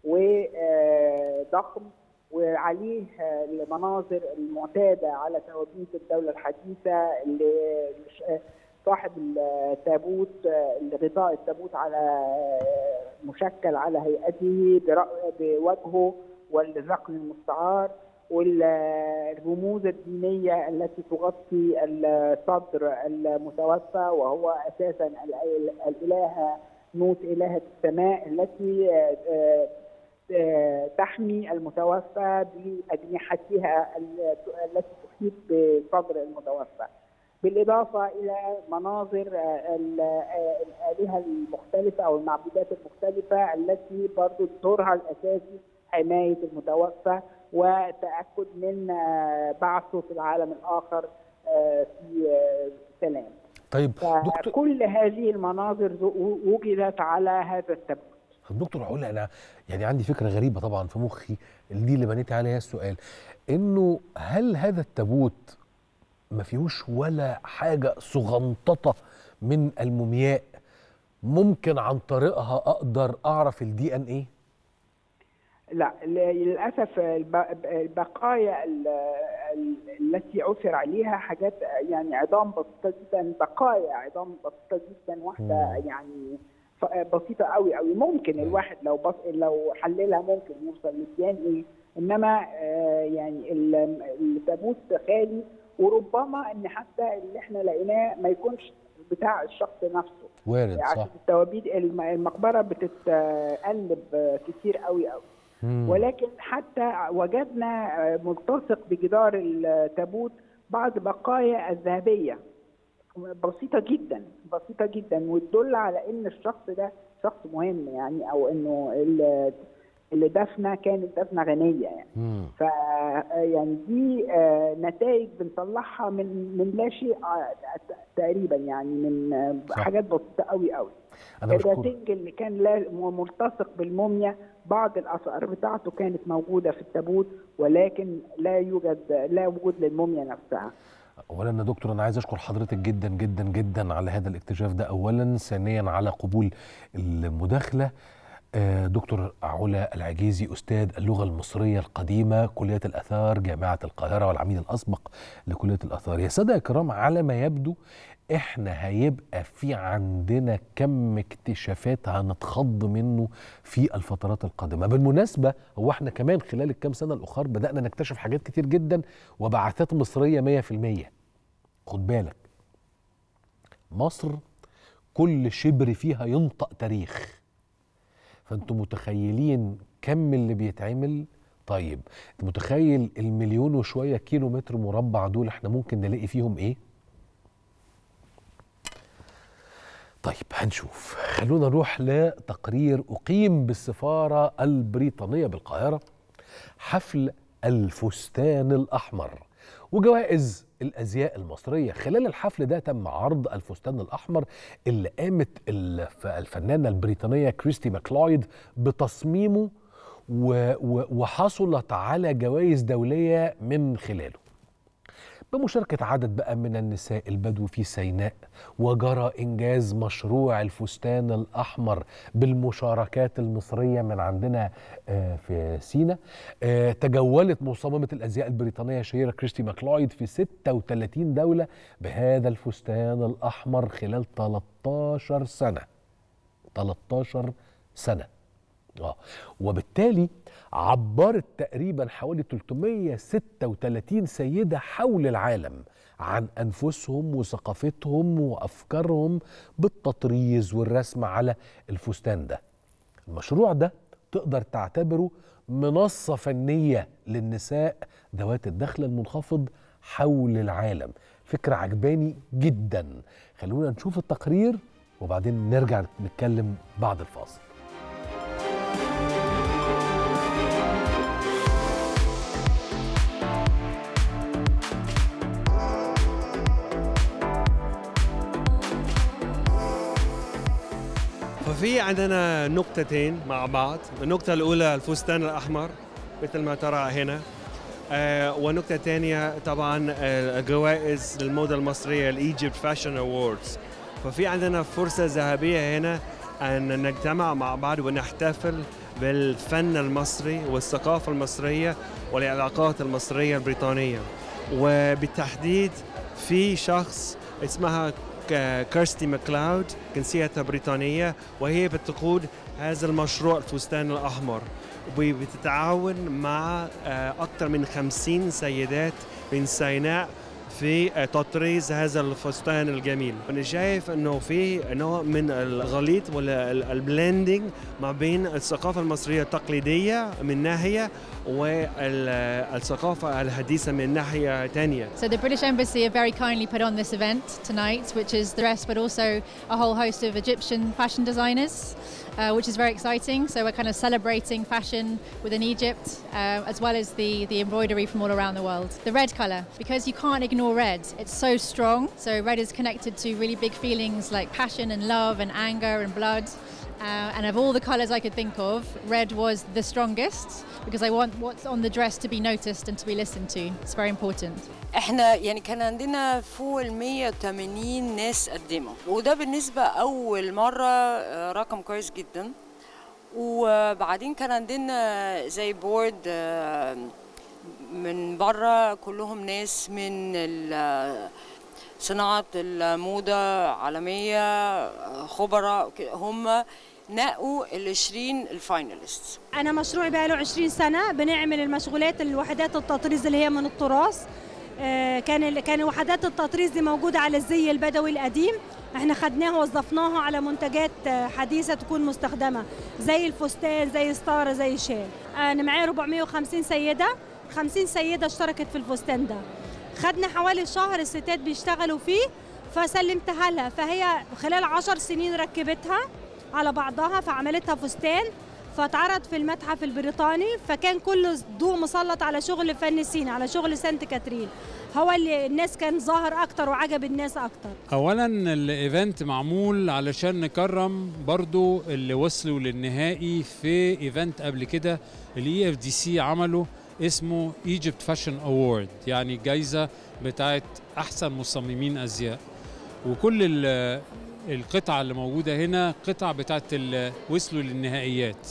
وضخم وعليه آه، المناظر المعتاده على توابيت الدوله الحديثه اللي ش- آه، صاحب التابوت آه، غطاء التابوت على آه، مشكل على هيئته برأ- بوجهه والذقن المستعار والرموز الدينية التي تغطي الصدر المتوفى وهو أساسا ال- الإلهة نوت إلهة السماء التي آه، آه، آه، تحمي المتوفى بأجنحتها ال- التي تحيط بصدر المتوفى بالإضافة إلى مناظر آه، ال- آه، الآلهة المختلفة أو المعبودات المختلفة التي برضو دورها الأساسي حماية المتوفى وتأكد من آه، بعثه في العالم الآخر آه، في آه، سلام طيب فكل هذه المناظر ز- وجدت على هذا التابوت طب دكتور علا انا يعني عندي فكره غريبه طبعا في مخي دي اللي بنيت عليها السؤال انه هل هذا التابوت ما فيهوش ولا حاجه صغنططه من المومياء ممكن عن طريقها اقدر اعرف الدي ان ايه لا ل- للاسف الب- البقايا ال- ال- التي عثر عليها حاجات يعني عظام بسيطه جدا بقايا عظام بسيطه جدا واحده يعني ف- بسيطه قوي قوي ممكن الواحد لو بص لو حللها ممكن يوصل للديان ايه انما آه، يعني ال- التابوت خالي وربما ان حتى اللي احنا لقيناه ما يكونش بتاع الشخص نفسه وارد عشان صح التوابيت الم- المقبره بتتقلب كتير قوي قوي مم. ولكن حتى وجدنا آه، ملتصق بجدار التابوت بعض بقايا الذهبيه بسيطه جدا بسيطه جدا وتدل على ان الشخص ده شخص مهم يعني او انه ال- اللي دفنه كانت دفنه غنيه يعني ف يعني دي آه، نتائج بنطلعها من من لا شيء آه، تقريبا يعني من آه، صح. حاجات بسيطه قوي قوي أنا بشكرك. الراتنج اللي كان لا- ملتصق بالموميا بعض الاثار بتاعته كانت موجوده في التابوت ولكن لا يوجد لا وجود للموميا نفسها اولا يا دكتور انا عايز اشكر حضرتك جدا جدا جدا على هذا الاكتشاف ده اولا ثانيا على قبول المداخله آه، دكتور علا العجيزي أستاذ اللغة المصرية القديمة كلية الآثار جامعة القاهرة والعميد الأسبق لكلية الآثار يا سادة يا كرام على ما يبدو احنا هيبقى في عندنا كم اكتشافات هنتخض منه في الفترات القادمة بالمناسبة هو احنا كمان خلال الكام سنة الأخر بدأنا نكتشف حاجات كتير جدا وبعثات مصرية مية في المية خد بالك مصر كل شبر فيها ينطق تاريخ فانتوا متخيلين كم اللي بيتعمل طيب انت متخيل المليون وشويه كيلو متر مربع دول احنا ممكن نلاقي فيهم ايه طيب هنشوف خلونا نروح لتقرير اقيم بالسفاره البريطانيه بالقاهره حفل الفستان الاحمر وجوائز الازياء المصريه خلال الحفل ده تم عرض الفستان الاحمر اللي قامت الف- الفنانه البريطانيه كريستي ماكلويد بتصميمه و- و- وحصلت على جوائز دوليه من خلاله بمشاركة عدد بقى من النساء البدو في سيناء وجرى إنجاز مشروع الفستان الأحمر بالمشاركات المصرية من عندنا آه، في سينا آه، تجولت مصممة الأزياء البريطانية شهيرة كريستي ماكلويد في 36 دولة بهذا الفستان الأحمر خلال 13 سنة 13 سنة اه وبالتالي عبرت تقريبا حوالي 336 سيدة حول العالم عن أنفسهم وثقافتهم وأفكارهم بالتطريز والرسم على الفستان ده المشروع ده تقدر تعتبره منصة فنية للنساء ذوات الدخل المنخفض حول العالم فكرة عجباني جدا خلونا نشوف التقرير وبعدين نرجع نتكلم بعد الفاصل ففي عندنا نقطتين مع بعض النقطة الأولى الفستان الأحمر مثل ما ترى هنا آه والنقطة الثانية طبعا آه، الجوائز للموضة المصرية الإيجيبت فاشن أووردز ففي عندنا فرصة ذهبية هنا أن نجتمع مع بعض ونحتفل بالفن المصري والثقافة المصرية والعلاقات المصرية البريطانية وبالتحديد في شخص اسمها ك- كيرستي ماكلاود جنسيتها بريطانية وهي بتقود هذا المشروع الفستان الأحمر وبتتعاون مع آه، أكثر من 50 سيدات من سيناء في آه، تطريز هذا الفستان الجميل أنا شايف أنه في نوع من الغليط والبلندنج ما بين الثقافة المصرية التقليدية من ناحية والثقافة الحديثة من ناحية تانية So the British Embassy have very kindly put on this event tonight, which is the dress, but also a whole host of Egyptian fashion designers, uh, which is very exciting. So we're kind of celebrating fashion within Egypt, uh, as well as the, the embroidery from all around the world. The red colour, because you can't ignore red, it's so strong. So red is connected to really big feelings like passion and love and anger and blood. Uh, and of all the colours I could think of, red was the strongest because I want what's on the dress to be noticed and to be listened to. It's very important. احنا يعني كان عندنا فوق ال 180 ناس قدموا وده بالنسبة أول مرة آه، رقم كويس جدا وبعدين كان عندنا زي بورد آه، من بره كلهم ناس من ال- صناعة الموضة عالمية آه، خبراء ك- هم نقوا ال 20 الفاينالست أنا مشروعي بقى له 20 سنة بنعمل المشغولات الوحدات التطريز اللي هي من التراث آه، كان ال- كان وحدات التطريز دي موجودة على الزي البدوي القديم احنا خدناها ووظفناها على منتجات آه، حديثة تكون مستخدمة زي الفستان زي ستارة زي شال أنا معايا 450 سيدة 50 سيدة اشتركت في الفستان ده خدنا حوالي شهر الستات بيشتغلوا فيه فسلمتها لها فهي خلال عشر سنين ركبتها على بعضها فعملتها فستان فاتعرض في المتحف البريطاني فكان كله ضوء مسلط على شغل فن سينا على شغل سانت كاترين هو اللي الناس كان ظاهر اكتر وعجب الناس اكتر اولا الايفنت معمول علشان نكرم برضو اللي وصلوا للنهائي في ايفنت قبل كده الاي اف دي سي عمله اسمه ايجيبت فاشن اوورد يعني الجايزه بتاعت احسن مصممين ازياء وكل ال- القطعة اللي موجودة هنا قطع بتاعت ال- وصلوا للنهائيات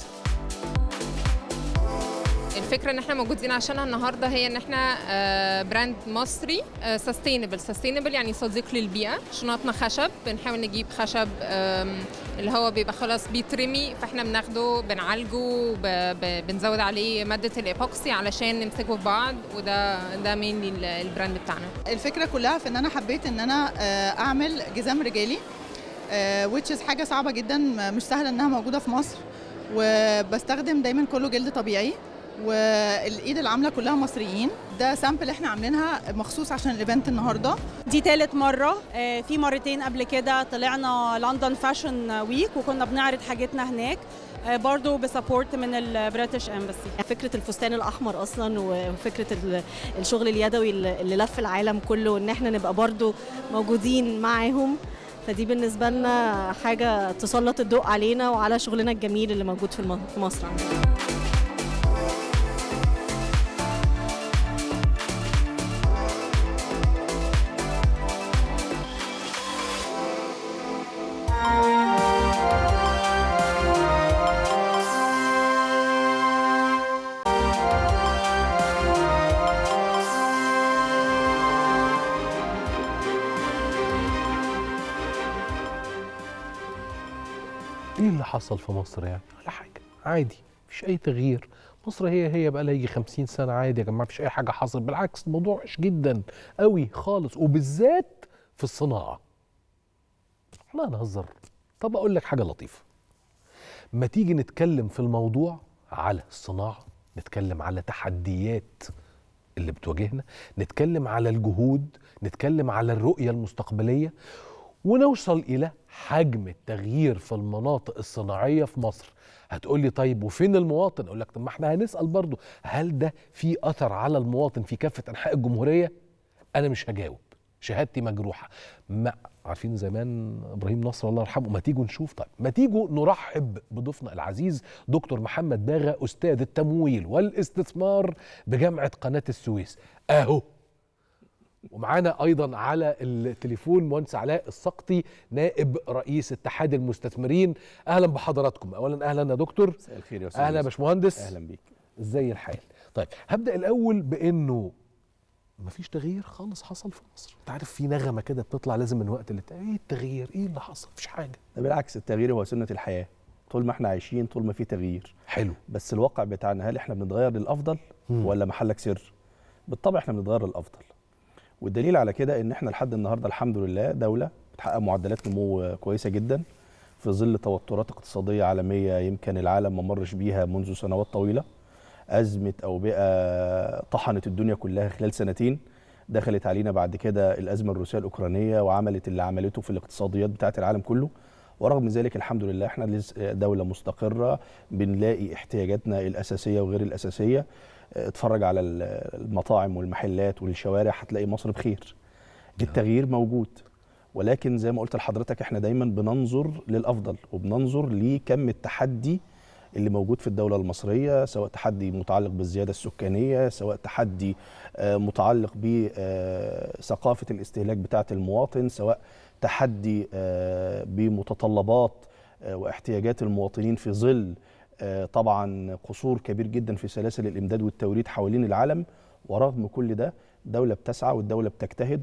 الفكره ان احنا موجودين عشانها النهارده هي ان احنا آه، براند مصري سستينبل سستينبل يعني صديق للبيئه شنطنا خشب بنحاول نجيب خشب آم، اللي هو بيبقى خلاص بيترمي فاحنا بناخده بنعالجه ب- ب- بنزود عليه ماده الايبوكسي علشان نمسكه في بعض وده ده مين البراند بتاعنا الفكره كلها في ان انا حبيت ان انا آه، اعمل جزام رجالي آه، which is حاجه صعبه جدا م- مش سهله انها موجوده في مصر وبستخدم دايما كله جلد طبيعي والايد العامله كلها مصريين ده سامبل احنا عاملينها مخصوص عشان الايفنت النهارده دي تالت مرة آه، في مرتين قبل كده طلعنا لندن فاشن ويك وكنا بنعرض حاجتنا هناك آه، برضو بسبورت من البريتش امباسي فكره الفستان الاحمر اصلا وفكره ال- الشغل اليدوي اللي اللي لف العالم كله وان احنا نبقى برضو موجودين معاهم فدي بالنسبه لنا حاجه تسلط الضوء علينا وعلى شغلنا الجميل اللي موجود في الم- في مصر عندنا ايه اللي حصل في مصر يعني ولا حاجه عادي مفيش اي تغيير مصر هي هي بقى لها يجي 50 سنه عادي يا جماعه مفيش اي حاجه حصلت بالعكس الموضوع وحش جدا قوي خالص وبالذات في الصناعه لا نهزر طب اقول لك حاجه لطيفه ما تيجي نتكلم في الموضوع على الصناعه نتكلم على تحديات اللي بتواجهنا نتكلم على الجهود نتكلم على الرؤيه المستقبليه ونوصل الى حجم التغيير في المناطق الصناعيه في مصر هتقول لي طيب وفين المواطن اقول لك طب ما احنا هنسال برضو هل ده في اثر على المواطن في كافه انحاء الجمهوريه انا مش هجاوب شهادتي مجروحه ما عارفين زمان ابراهيم نصر الله يرحمه ما تيجوا نشوف طيب ما تيجوا نرحب بضيفنا العزيز دكتور محمد باغا استاذ التمويل والاستثمار بجامعه قناه السويس اهو ومعانا ايضا على التليفون مهندس علاء السقطي نائب رئيس اتحاد المستثمرين اهلا بحضراتكم اولا اهلا يا دكتور مساء الخير يا استاذ اهلا يا يوسف. باشمهندس اهلا بيك ازاي الحال طيب هبدا الاول بانه مفيش تغيير خالص حصل في مصر انت عارف في نغمه كده بتطلع لازم من وقت للتاني ايه التغيير ايه اللي حصل مفيش حاجه ده بالعكس التغيير هو سنه الحياه طول ما احنا عايشين طول ما في تغيير حلو بس الواقع بتاعنا هل احنا بنتغير للافضل مم. ولا محلك سر بالطبع احنا بنتغير للافضل والدليل على كده ان احنا لحد النهارده الحمد لله دوله بتحقق معدلات نمو كويسه جدا في ظل توترات اقتصاديه عالميه يمكن العالم ما مرش بيها منذ سنوات طويله ازمه اوبئه طحنت الدنيا كلها خلال سنتين دخلت علينا بعد كده الازمه الروسيه الاوكرانيه وعملت اللي عملته في الاقتصاديات بتاعه العالم كله ورغم ذلك الحمد لله احنا لسه دوله مستقره بنلاقي احتياجاتنا الاساسيه وغير الاساسيه اه، اتفرج على ال- المطاعم والمحلات والشوارع هتلاقي مصر بخير التغيير موجود ولكن زي ما قلت لحضرتك احنا دايما بننظر للافضل وبننظر لكم التحدي اللي موجود في الدوله المصريه سواء تحدي متعلق بالزياده السكانيه سواء تحدي آه، متعلق بثقافه الاستهلاك بتاعه المواطن سواء تحدي آه، بمتطلبات آه، واحتياجات المواطنين في ظل آه، طبعا قصور كبير جدا في سلاسل الامداد والتوريد حوالين العالم ورغم كل ده دوله بتسعى والدوله بتجتهد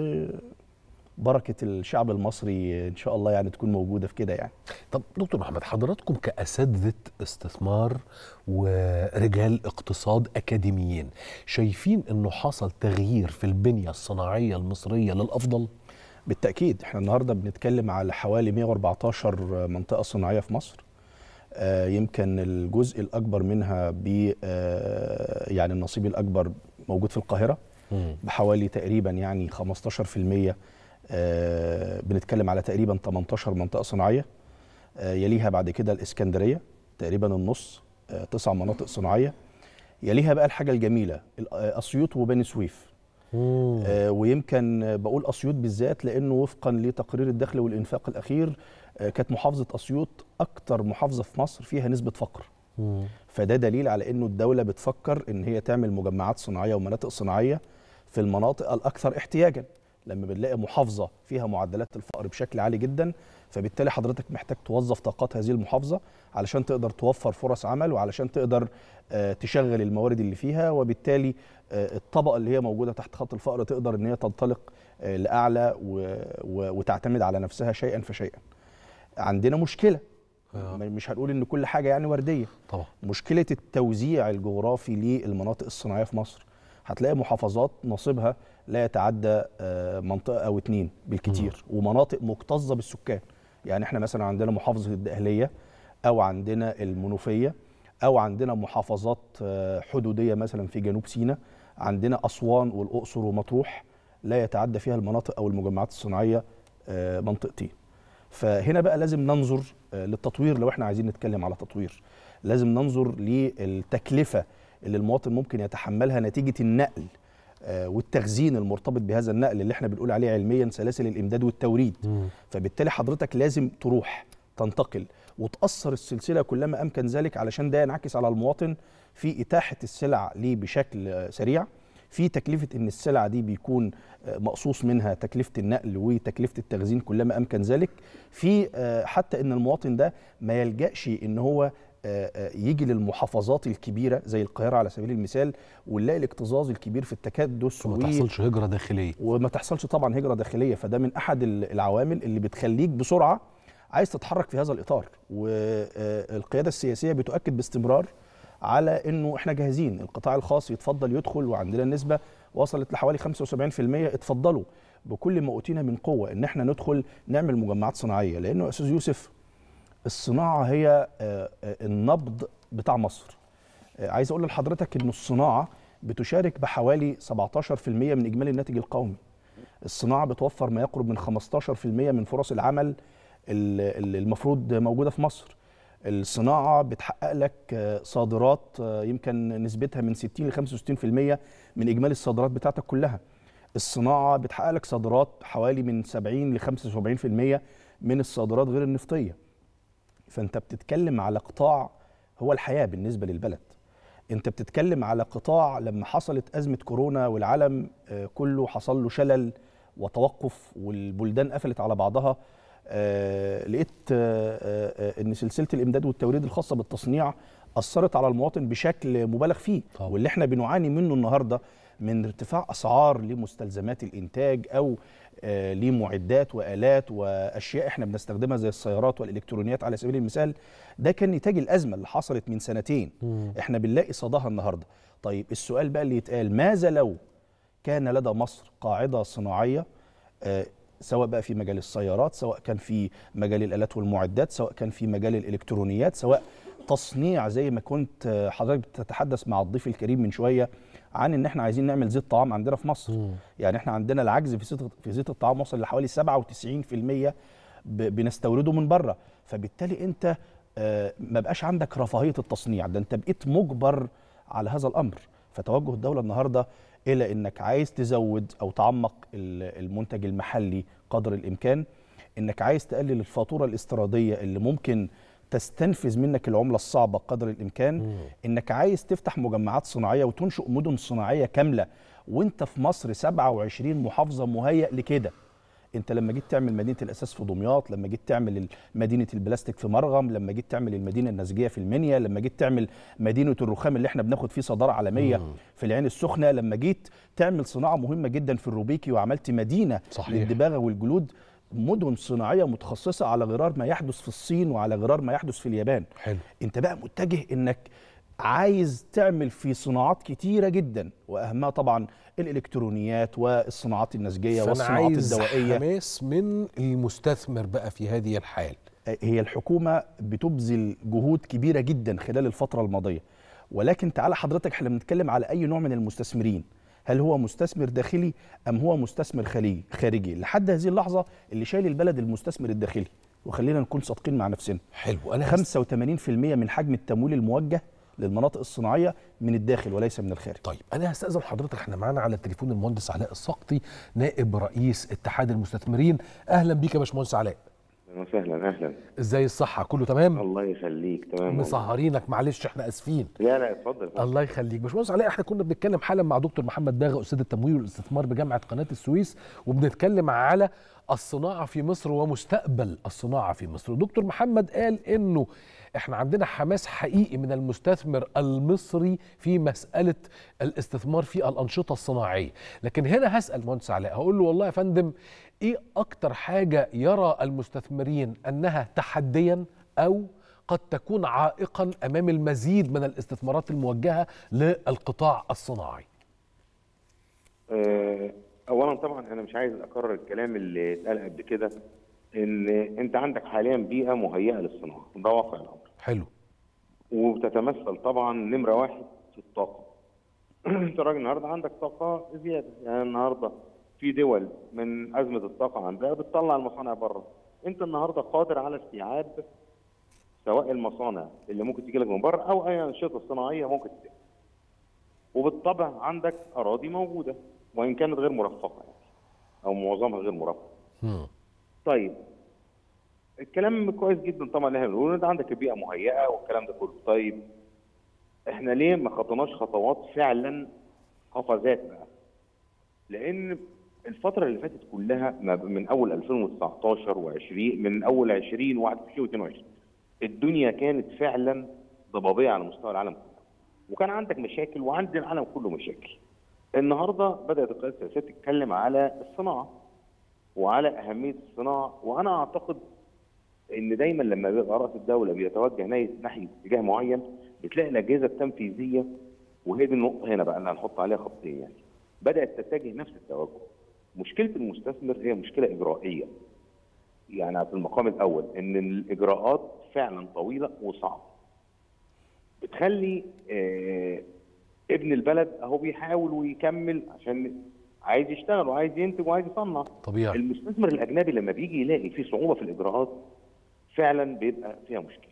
وبركه الشعب المصري ان شاء الله يعني تكون موجوده في كده يعني طب دكتور محمد حضراتكم كاساتذه استثمار ورجال اقتصاد اكاديميين شايفين انه حصل تغيير في البنيه الصناعيه المصريه للافضل بالتاكيد احنا النهارده بنتكلم على حوالي 114 منطقه صناعيه في مصر آه، يمكن الجزء الاكبر منها ب آه، يعني النصيب الاكبر موجود في القاهره بحوالي تقريبا يعني 15% آه، بنتكلم على تقريبا 18 منطقه صناعيه آه، يليها بعد كده الاسكندريه تقريبا النص آه، تسع مناطق صناعيه يليها بقى الحاجه الجميله ال- آه، اسيوط وبني سويف آه، ويمكن آه، بقول اسيوط بالذات لانه وفقا لتقرير الدخل والانفاق الاخير آه، كانت محافظه اسيوط اكتر محافظه في مصر فيها نسبه فقر فده دليل على انه الدوله بتفكر ان هي تعمل مجمعات صناعيه ومناطق صناعيه في المناطق الاكثر احتياجا لما بنلاقي محافظه فيها معدلات الفقر بشكل عالي جدا فبالتالي حضرتك محتاج توظف طاقات هذه المحافظه علشان تقدر توفر فرص عمل وعلشان تقدر آه، تشغل الموارد اللي فيها وبالتالي آه، الطبقه اللي هي موجوده تحت خط الفقر تقدر ان هي تنطلق آه، لاعلى و- و- وتعتمد على نفسها شيئا فشيئا. عندنا مشكله م- مش هنقول ان كل حاجه يعني ورديه طبعا مشكله التوزيع الجغرافي للمناطق الصناعيه في مصر هتلاقي محافظات نصيبها لا يتعدى آه، منطقه او اتنين بالكتير ومناطق مكتظه بالسكان يعني احنا مثلا عندنا محافظه الدقهليه او عندنا المنوفيه او عندنا محافظات آه، حدوديه مثلا في جنوب سيناء عندنا اسوان والاقصر ومطروح لا يتعدى فيها المناطق او المجمعات الصناعيه آه، منطقتين فهنا بقى لازم ننظر آه، للتطوير لو احنا عايزين نتكلم على تطوير لازم ننظر للتكلفه اللي المواطن ممكن يتحملها نتيجه النقل آه، والتخزين المرتبط بهذا النقل اللي احنا بنقول عليه علميا سلاسل الامداد والتوريد فبالتالي حضرتك لازم تروح تنتقل وتأثر السلسلة كلما أمكن ذلك علشان ده ينعكس على المواطن في إتاحة السلع ليه بشكل آه، سريع في تكلفة إن السلع دي بيكون آه، مقصوص منها تكلفة النقل وتكلفة التخزين كلما أمكن ذلك في آه، حتى إن المواطن ده ما يلجأش إن هو آه، آه، يجي للمحافظات الكبيرة زي القاهرة على سبيل المثال ونلاقي الاكتظاظ الكبير في التكدس ما و- تحصلش هجره داخليه وما تحصلش طبعا هجره داخليه فده من احد ال- العوامل اللي بتخليك بسرعه عايز تتحرك في هذا الاطار والقياده السياسيه بتؤكد باستمرار على انه احنا جاهزين القطاع الخاص يتفضل يدخل وعندنا النسبه وصلت لحوالي 75% اتفضلوا بكل ما اوتينا من قوه ان احنا ندخل نعمل مجمعات صناعيه لانه يا استاذ يوسف الصناعه هي آه، آه، النبض بتاع مصر آه، عايز اقول لحضرتك ان الصناعه بتشارك بحوالي 17% من اجمالي الناتج القومي الصناعه بتوفر ما يقرب من 15% من فرص العمل ال- ال- المفروض موجوده في مصر الصناعه بتحقق لك آه، صادرات آه، يمكن نسبتها من 60 ل 65% من اجمالي الصادرات بتاعتك كلها الصناعه بتحقق لك صادرات حوالي من 70 ل 75% من الصادرات غير النفطيه فانت بتتكلم على قطاع هو الحياه بالنسبه للبلد انت بتتكلم على قطاع لما حصلت ازمه كورونا والعالم آه، كله حصل له شلل وتوقف والبلدان قفلت على بعضها آه، لقيت آه، آه، آه، ان سلسله الامداد والتوريد الخاصه بالتصنيع اثرت على المواطن بشكل مبالغ فيه واللي احنا بنعاني منه النهارده من ارتفاع اسعار لمستلزمات الانتاج او آه، لمعدات والات واشياء احنا بنستخدمها زي السيارات والالكترونيات على سبيل المثال ده كان نتاج الازمه اللي حصلت من سنتين احنا بنلاقي صداها النهارده طيب السؤال بقى اللي يتقال ماذا لو كان لدى مصر قاعده صناعيه آه، سواء بقى في مجال السيارات سواء كان في مجال الالات والمعدات سواء كان في مجال الالكترونيات سواء تصنيع زي ما كنت آه، حضرتك بتتحدث مع الضيف الكريم من شويه عن ان احنا عايزين نعمل زيت طعام عندنا في مصر يعني احنا عندنا العجز في زيت في زيت الطعام وصل لحوالي 97% ب- بنستورده من بره فبالتالي انت آه، ما بقاش عندك رفاهيه التصنيع ده انت بقيت مجبر على هذا الامر فتوجه الدوله النهارده الى انك عايز تزود او تعمق ال- المنتج المحلي قدر الامكان انك عايز تقلل الفاتوره الاستيراديه اللي ممكن تستنفذ منك العمله الصعبه قدر الامكان انك عايز تفتح مجمعات صناعيه وتنشئ مدن صناعيه كامله وانت في مصر 27 محافظه مهيأ لكده انت لما جيت تعمل مدينه الاساس في دمياط لما جيت تعمل ال- مدينه البلاستيك في مرغم لما جيت تعمل المدينه النسيجيه في المنيا لما جيت تعمل مدينه الرخام اللي احنا بناخد فيه صداره عالميه مم. في العين السخنه لما جيت تعمل صناعه مهمه جدا في الروبيكي وعملت مدينه صحيح. للدباغه والجلود مدن صناعيه متخصصه على غرار ما يحدث في الصين وعلى غرار ما يحدث في اليابان حلو انت بقى متجه انك عايز تعمل في صناعات كتيره جدا واهمها طبعا الالكترونيات والصناعات النسجيه فانا والصناعات عايز الدوائيه حماس من المستثمر بقى في هذه الحال هي الحكومه بتبذل جهود كبيره جدا خلال الفتره الماضيه ولكن تعالى حضرتك احنا بنتكلم على اي نوع من المستثمرين هل هو مستثمر داخلي ام هو مستثمر خليجي خارجي لحد هذه اللحظه اللي شايل البلد المستثمر الداخلي وخلينا نكون صادقين مع نفسنا حلو انا 85% من حجم التمويل الموجه للمناطق الصناعيه من الداخل وليس من الخارج طيب انا هستاذن حضرتك احنا معانا على التليفون المهندس علاء السقطي نائب رئيس اتحاد المستثمرين اهلا بيك يا باشمهندس علاء اهلا وسهلا اهلا ازاي الصحه كله تمام الله يخليك تمام والله. مسهرينك معلش احنا اسفين لا لا اتفضل اتفضل. الله يخليك باشمهندس علاء احنا كنا بنتكلم حالا مع دكتور محمد باغا استاذ التمويل والاستثمار بجامعه قناه السويس وبنتكلم على الصناعه في مصر ومستقبل الصناعه في مصر دكتور محمد قال انه احنا عندنا حماس حقيقي من المستثمر المصري في مساله الاستثمار في الانشطه الصناعيه لكن هنا هسال مهندس علاء هقول له والله يا فندم ايه اكتر حاجه يرى المستثمرين انها تحديا او قد تكون عائقا امام المزيد من الاستثمارات الموجهه للقطاع الصناعي آه، اولا طبعا انا مش عايز اكرر الكلام اللي اتقال قبل كده ان انت عندك حاليا بيئه مهيئه للصناعه ده واقع الامر حلو وبتتمثل طبعا نمره واحد في الطاقه انت راجل النهارده عندك طاقه زياده يعني النهارده في دول من ازمه الطاقه عندها بتطلع المصانع بره انت النهارده قادر على استيعاب سواء المصانع اللي ممكن تجي لك من بره او اي انشطه صناعيه ممكن تجي وبالطبع عندك اراضي موجوده وان كانت غير مرفقه يعني او معظمها غير مرفق طيب الكلام كويس جدا طبعا اللي احنا بنقوله انت عندك البيئه مهيئه والكلام ده كله طيب احنا ليه ما خطيناش خطوات فعلا قفزات بقى لان الفتره اللي فاتت كلها ما ب- من اول 2019 و20 من اول 20 و21 و22 الدنيا كانت فعلا ضبابيه على مستوى العالم كله وكان عندك مشاكل وعند العالم كله مشاكل النهارده بدات القياده السياسيه تتكلم على الصناعه وعلى اهميه الصناعه وانا اعتقد ان دايما لما بيبقى راس الدوله بيتوجه ناحيه ناحيه اتجاه معين بتلاقي الاجهزه التنفيذيه وهي دي النقطه هنا بقى اللي هنحط عليها خطين يعني بدات تتجه نفس التوجه مشكله المستثمر هي مشكله اجرائيه يعني في المقام الاول ان الاجراءات فعلا طويله وصعبه بتخلي آه ابن البلد اهو بيحاول ويكمل عشان عايز يشتغل وعايز ينتج وعايز يصنع طبيعي المستثمر الاجنبي لما بيجي يلاقي في صعوبه في الاجراءات فعلا بيبقى فيها مشكله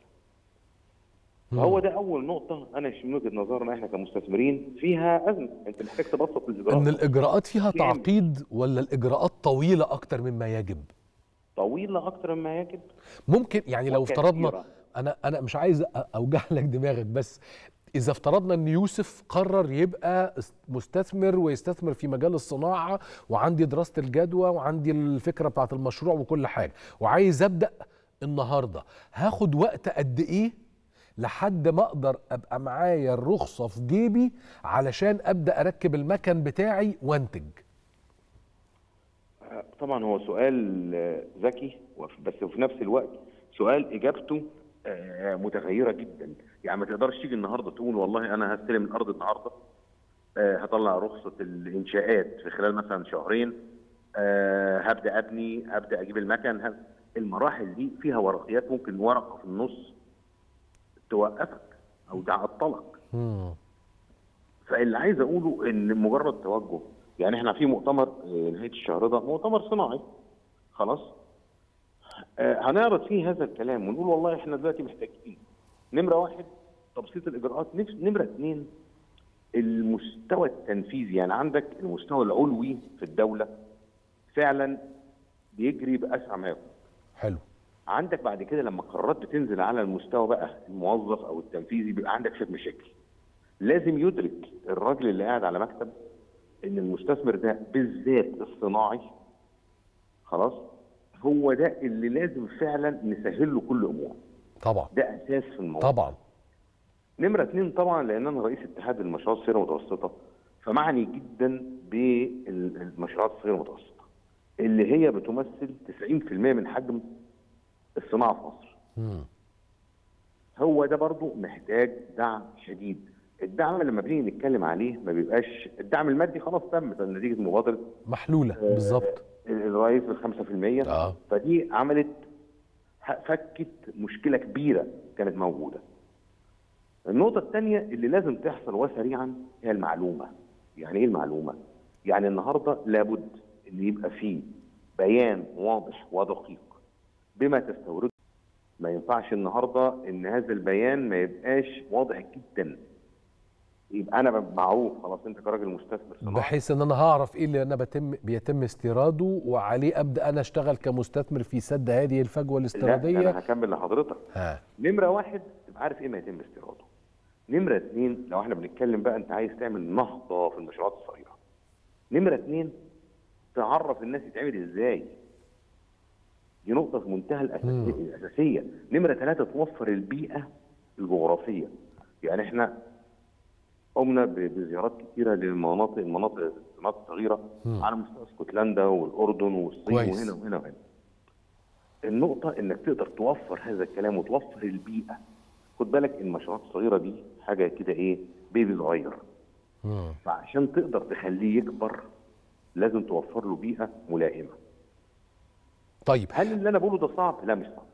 فهو ده اول نقطه انا من وجهه نظرنا احنا كمستثمرين فيها ازمه انت محتاج تبسط الاجراءات ان الاجراءات فيها كامل. تعقيد ولا الاجراءات طويله اكتر مما يجب طويله اكتر مما يجب ممكن يعني لو وكثيرة. افترضنا انا انا مش عايز أ- اوجع لك دماغك بس اذا افترضنا ان يوسف قرر يبقى است- مستثمر ويستثمر في مجال الصناعه وعندي دراسه الجدوى وعندي الفكره بتاعت المشروع وكل حاجه وعايز ابدا النهارده هاخد وقت قد ايه لحد ما اقدر ابقى معايا الرخصه في جيبي علشان ابدا اركب المكن بتاعي وانتج طبعا هو سؤال آه، ذكي وف- بس في نفس الوقت سؤال اجابته آه، متغيره جدا يعني ما تقدرش تيجي النهارده تقول والله انا هستلم الارض النهارده آه، هطلع رخصه الانشاءات في خلال مثلا شهرين آه، هبدا ابني هبدا اجيب المكن هب- المراحل دي فيها ورقيات ممكن ورقه في النص توقفك او تعطلك فاللي عايز اقوله ان مجرد توجه يعني احنا في مؤتمر آه، نهايه الشهر ده مؤتمر صناعي خلاص آه، هنعرض فيه هذا الكلام ونقول والله احنا دلوقتي محتاجين نمره واحد تبسيط الاجراءات نفس- نمره اثنين المستوى التنفيذي يعني عندك المستوى العلوي في الدوله فعلا بيجري باسرع ما يكون حلو عندك بعد كده لما القرارات بتنزل على المستوى بقى الموظف او التنفيذي بيبقى عندك شويه مشاكل لازم يدرك الراجل اللي قاعد على مكتب ان المستثمر ده بالذات الصناعي خلاص هو ده اللي لازم فعلا نسهل له كل اموره طبعا ده اساس في الموضوع طبعا نمره اثنين طبعا لان انا رئيس اتحاد المشروعات الصغيره والمتوسطه فمعني جدا بالمشروعات الصغيره والمتوسطه اللي هي بتمثل 90% من حجم الصناعه في مصر هو ده برضو محتاج دعم شديد الدعم لما بنيجي نتكلم عليه ما بيبقاش الدعم المادي خلاص تم ده نتيجه مبادره محلوله بالظبط الرئيس بال 5% آه. فدي عملت ح- فكت مشكله كبيره كانت موجوده. النقطه الثانيه اللي لازم تحصل وسريعا هي المعلومه. يعني ايه المعلومه؟ يعني النهارده لابد ان يبقى فيه بيان واضح ودقيق بما تستورده ما ينفعش النهارده ان هذا البيان ما يبقاش واضح جدا يبقى انا ببقى معروف خلاص انت كراجل مستثمر صناعي بحيث ان انا هعرف ايه اللي انا بتم بيتم استيراده وعليه ابدا انا اشتغل كمستثمر في سد هذه الفجوه لا الاستيراديه انا هكمل لحضرتك ها نمره واحد تبقى عارف ايه ما يتم استيراده نمره اثنين لو احنا بنتكلم بقى انت عايز تعمل نهضه في المشروعات الصغيره نمره اثنين تعرف الناس يتعمل ازاي دي نقطه في منتهى الأساسية, الاساسيه نمره ثلاثه توفر البيئه الجغرافيه يعني احنا قمنا ب- بزيارات كثيره للمناطق المناطق المناطق الصغيره مم. على مستوى اسكتلندا والاردن والصين كويس. وهنا وهنا وهنا النقطه انك تقدر توفر هذا الكلام وتوفر البيئه خد بالك المشروعات الصغيره دي حاجه كده ايه بيبي صغير فعشان تقدر تخليه يكبر لازم توفر له بيئه ملائمه طيب هل اللي انا بقوله ده صعب؟ لا مش صعب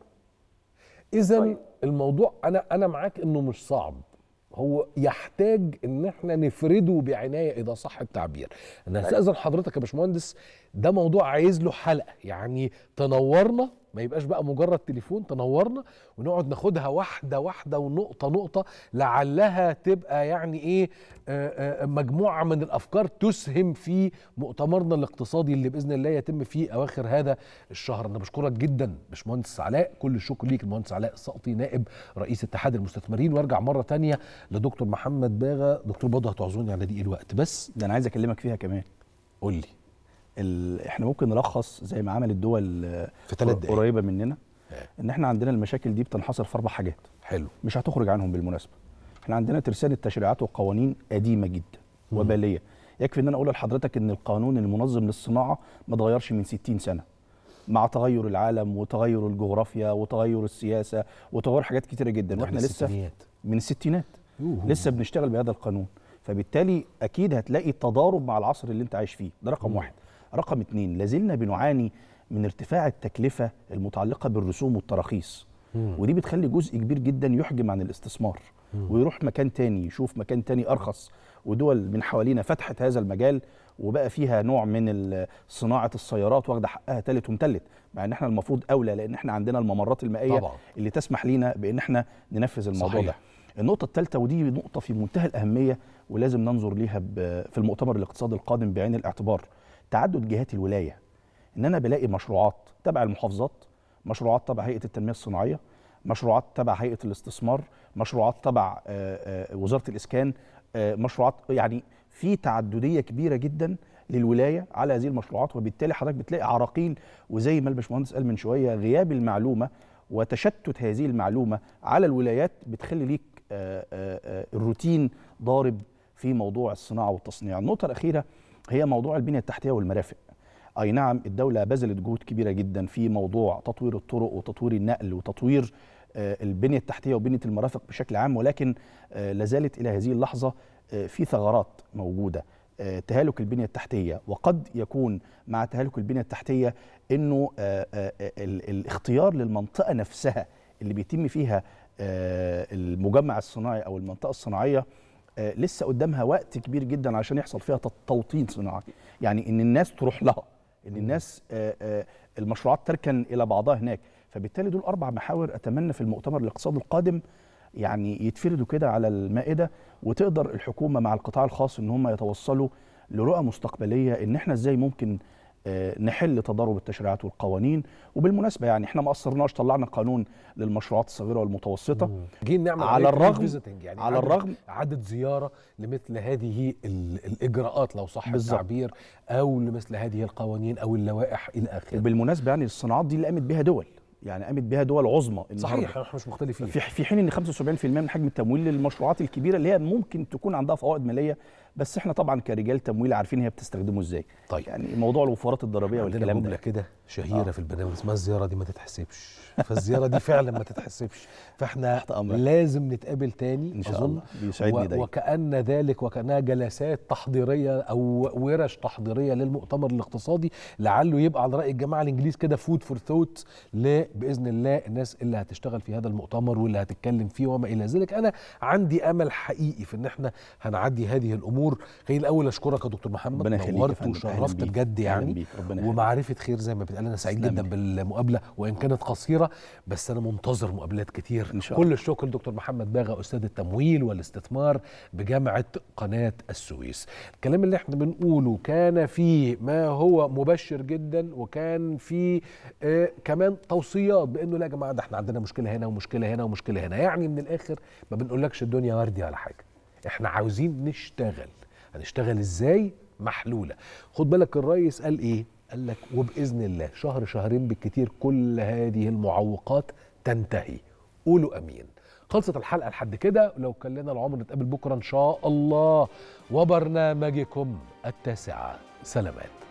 اذا الموضوع انا انا معاك انه مش صعب هو يحتاج ان احنا نفرده بعنايه اذا صح التعبير انا هستاذن حضرتك يا باشمهندس ده موضوع عايز له حلقه يعني تنورنا ما يبقاش بقى مجرد تليفون تنورنا ونقعد ناخدها واحده واحده ونقطه نقطه لعلها تبقى يعني ايه آه، آه، مجموعه من الافكار تسهم في مؤتمرنا الاقتصادي اللي باذن الله يتم في اواخر هذا الشهر انا بشكرك جدا باشمهندس علاء كل الشكر ليك المهندس علاء السقطي نائب رئيس اتحاد المستثمرين وارجع مره تانية لدكتور محمد باغا دكتور برضه هتعذروني على دي الوقت بس ده انا عايز اكلمك فيها كمان قول لي ال... احنا ممكن نلخص زي ما عمل الدول في ثلاث دقايق. قريبه مننا ان احنا عندنا المشاكل دي بتنحصر في اربع حاجات حلو مش هتخرج عنهم بالمناسبه احنا عندنا ترسانه تشريعات وقوانين قديمه جدا وباليه يكفي ان انا اقول لحضرتك ان القانون المنظم للصناعه ما اتغيرش من 60 سنه مع تغير العالم وتغير الجغرافيا وتغير السياسه وتغير حاجات كتيره جدا ده واحنا من لسه الستينيات. من الستينات يوهو. لسه بنشتغل بهذا القانون فبالتالي اكيد هتلاقي تضارب مع العصر اللي انت عايش فيه ده رقم واحد رقم اتنين لازلنا بنعاني من ارتفاع التكلفه المتعلقه بالرسوم والتراخيص مم. ودي بتخلي جزء كبير جدا يحجم عن الاستثمار ويروح مكان تاني يشوف مكان تاني ارخص ودول من حوالينا فتحت هذا المجال وبقى فيها نوع من ال- صناعه السيارات واخده حقها تالت ومتلت مع ان احنا المفروض اولى لان احنا عندنا الممرات المائيه طبعاً. اللي تسمح لينا بان احنا ننفذ الموضوع صحيح. ده النقطه الثالثه ودي نقطه في منتهى الاهميه ولازم ننظر ليها ب- في المؤتمر الاقتصادي القادم بعين الاعتبار تعدد جهات الولايه ان انا بلاقي مشروعات تبع المحافظات مشروعات تبع هيئه التنميه الصناعيه مشروعات تبع هيئه الاستثمار مشروعات تبع آه، آه، وزاره الاسكان آه، مشروعات يعني في تعدديه كبيره جدا للولايه على هذه المشروعات وبالتالي حضرتك بتلاقي عراقيل وزي ما الباشمهندس قال من شويه غياب المعلومه وتشتت هذه المعلومه على الولايات بتخلي ليك آه، آه، آه، الروتين ضارب في موضوع الصناعه والتصنيع النقطه الاخيره هي موضوع البنيه التحتيه والمرافق اي نعم الدوله بذلت جهود كبيره جدا في موضوع تطوير الطرق وتطوير النقل وتطوير آه، البنيه التحتيه وبنيه المرافق بشكل عام ولكن آه، لازالت الى هذه اللحظه آه، في ثغرات موجوده آه، تهالك البنيه التحتيه وقد يكون مع تهالك البنيه التحتيه انه آه، آه، آه، ال- الاختيار للمنطقه نفسها اللي بيتم فيها آه، المجمع الصناعي او المنطقه الصناعيه آه، لسه قدامها وقت كبير جدا عشان يحصل فيها تط- توطين صناعي يعني ان الناس تروح لها ان الناس آه، آه، المشروعات تركن الى بعضها هناك فبالتالي دول اربع محاور اتمنى في المؤتمر الاقتصادي القادم يعني يتفردوا كده على المائده وتقدر الحكومه مع القطاع الخاص ان هم يتوصلوا لرؤى مستقبليه ان احنا ازاي ممكن آه، نحل تضارب التشريعات والقوانين وبالمناسبه يعني احنا ما قصرناش طلعنا قانون للمشروعات الصغيره والمتوسطه جايين نعمل على عليه الرغم visiting يعني على عدد- الرغم عدد زياره لمثل هذه ال- الاجراءات لو صح بالظبط. التعبير او لمثل هذه القوانين او اللوائح الى اخره وبالمناسبه يعني الصناعات دي اللي قامت بها دول يعني قامت بها دول عظمى صحيح النهاردة. احنا مش مختلفين في في حين ان 75% من حجم التمويل للمشروعات الكبيره اللي هي ممكن تكون عندها فوائد ماليه بس احنا طبعا كرجال تمويل عارفين هي بتستخدمه ازاي طيب يعني موضوع الوفرات الضريبيه عندنا والكلام جمله ده كده شهيره آه. في البرنامج اسمها الزياره دي ما تتحسبش فالزياره دي فعلا ما تتحسبش فاحنا أمرك. لازم نتقابل تاني إن شاء اظن الله. بيسعدني و- دايما. وكأن ذلك وكأنها جلسات تحضيريه او ورش تحضيريه للمؤتمر الاقتصادي لعله يبقى على راي الجماعه الانجليز كده فود فور ثوت باذن الله الناس اللي هتشتغل في هذا المؤتمر واللي هتتكلم فيه وما الى ذلك انا عندي امل حقيقي في ان احنا هنعدي هذه الامور خليني الاول اشكرك يا دكتور محمد ربنا يخليك يا نورت فندم. أهلاً وشرفت بيك. بجد أهلاً يعني بيك. ربنا يخليك. ومعرفه خير زي ما بتقال انا سعيد تسلم جدا لي. بالمقابله وان كانت قصيره بس انا منتظر مقابلات كتير إن شاء كل الله. الشكر لدكتور محمد باغا استاذ التمويل والاستثمار بجامعه قناه السويس الكلام اللي احنا بنقوله كان فيه ما هو مبشر جدا وكان فيه آه كمان توصيات بانه لا يا جماعه ده احنا عندنا مشكله هنا ومشكله هنا ومشكله هنا يعني من الاخر ما بنقولكش الدنيا وردي على حاجه احنا عاوزين نشتغل هنشتغل ازاي محلوله خد بالك الرئيس قال ايه قال لك وباذن الله شهر شهرين بالكتير كل هذه المعوقات تنتهي قولوا امين خلصت الحلقه لحد كده لو كان لنا العمر نتقابل بكره ان شاء الله وبرنامجكم التاسعه سلامات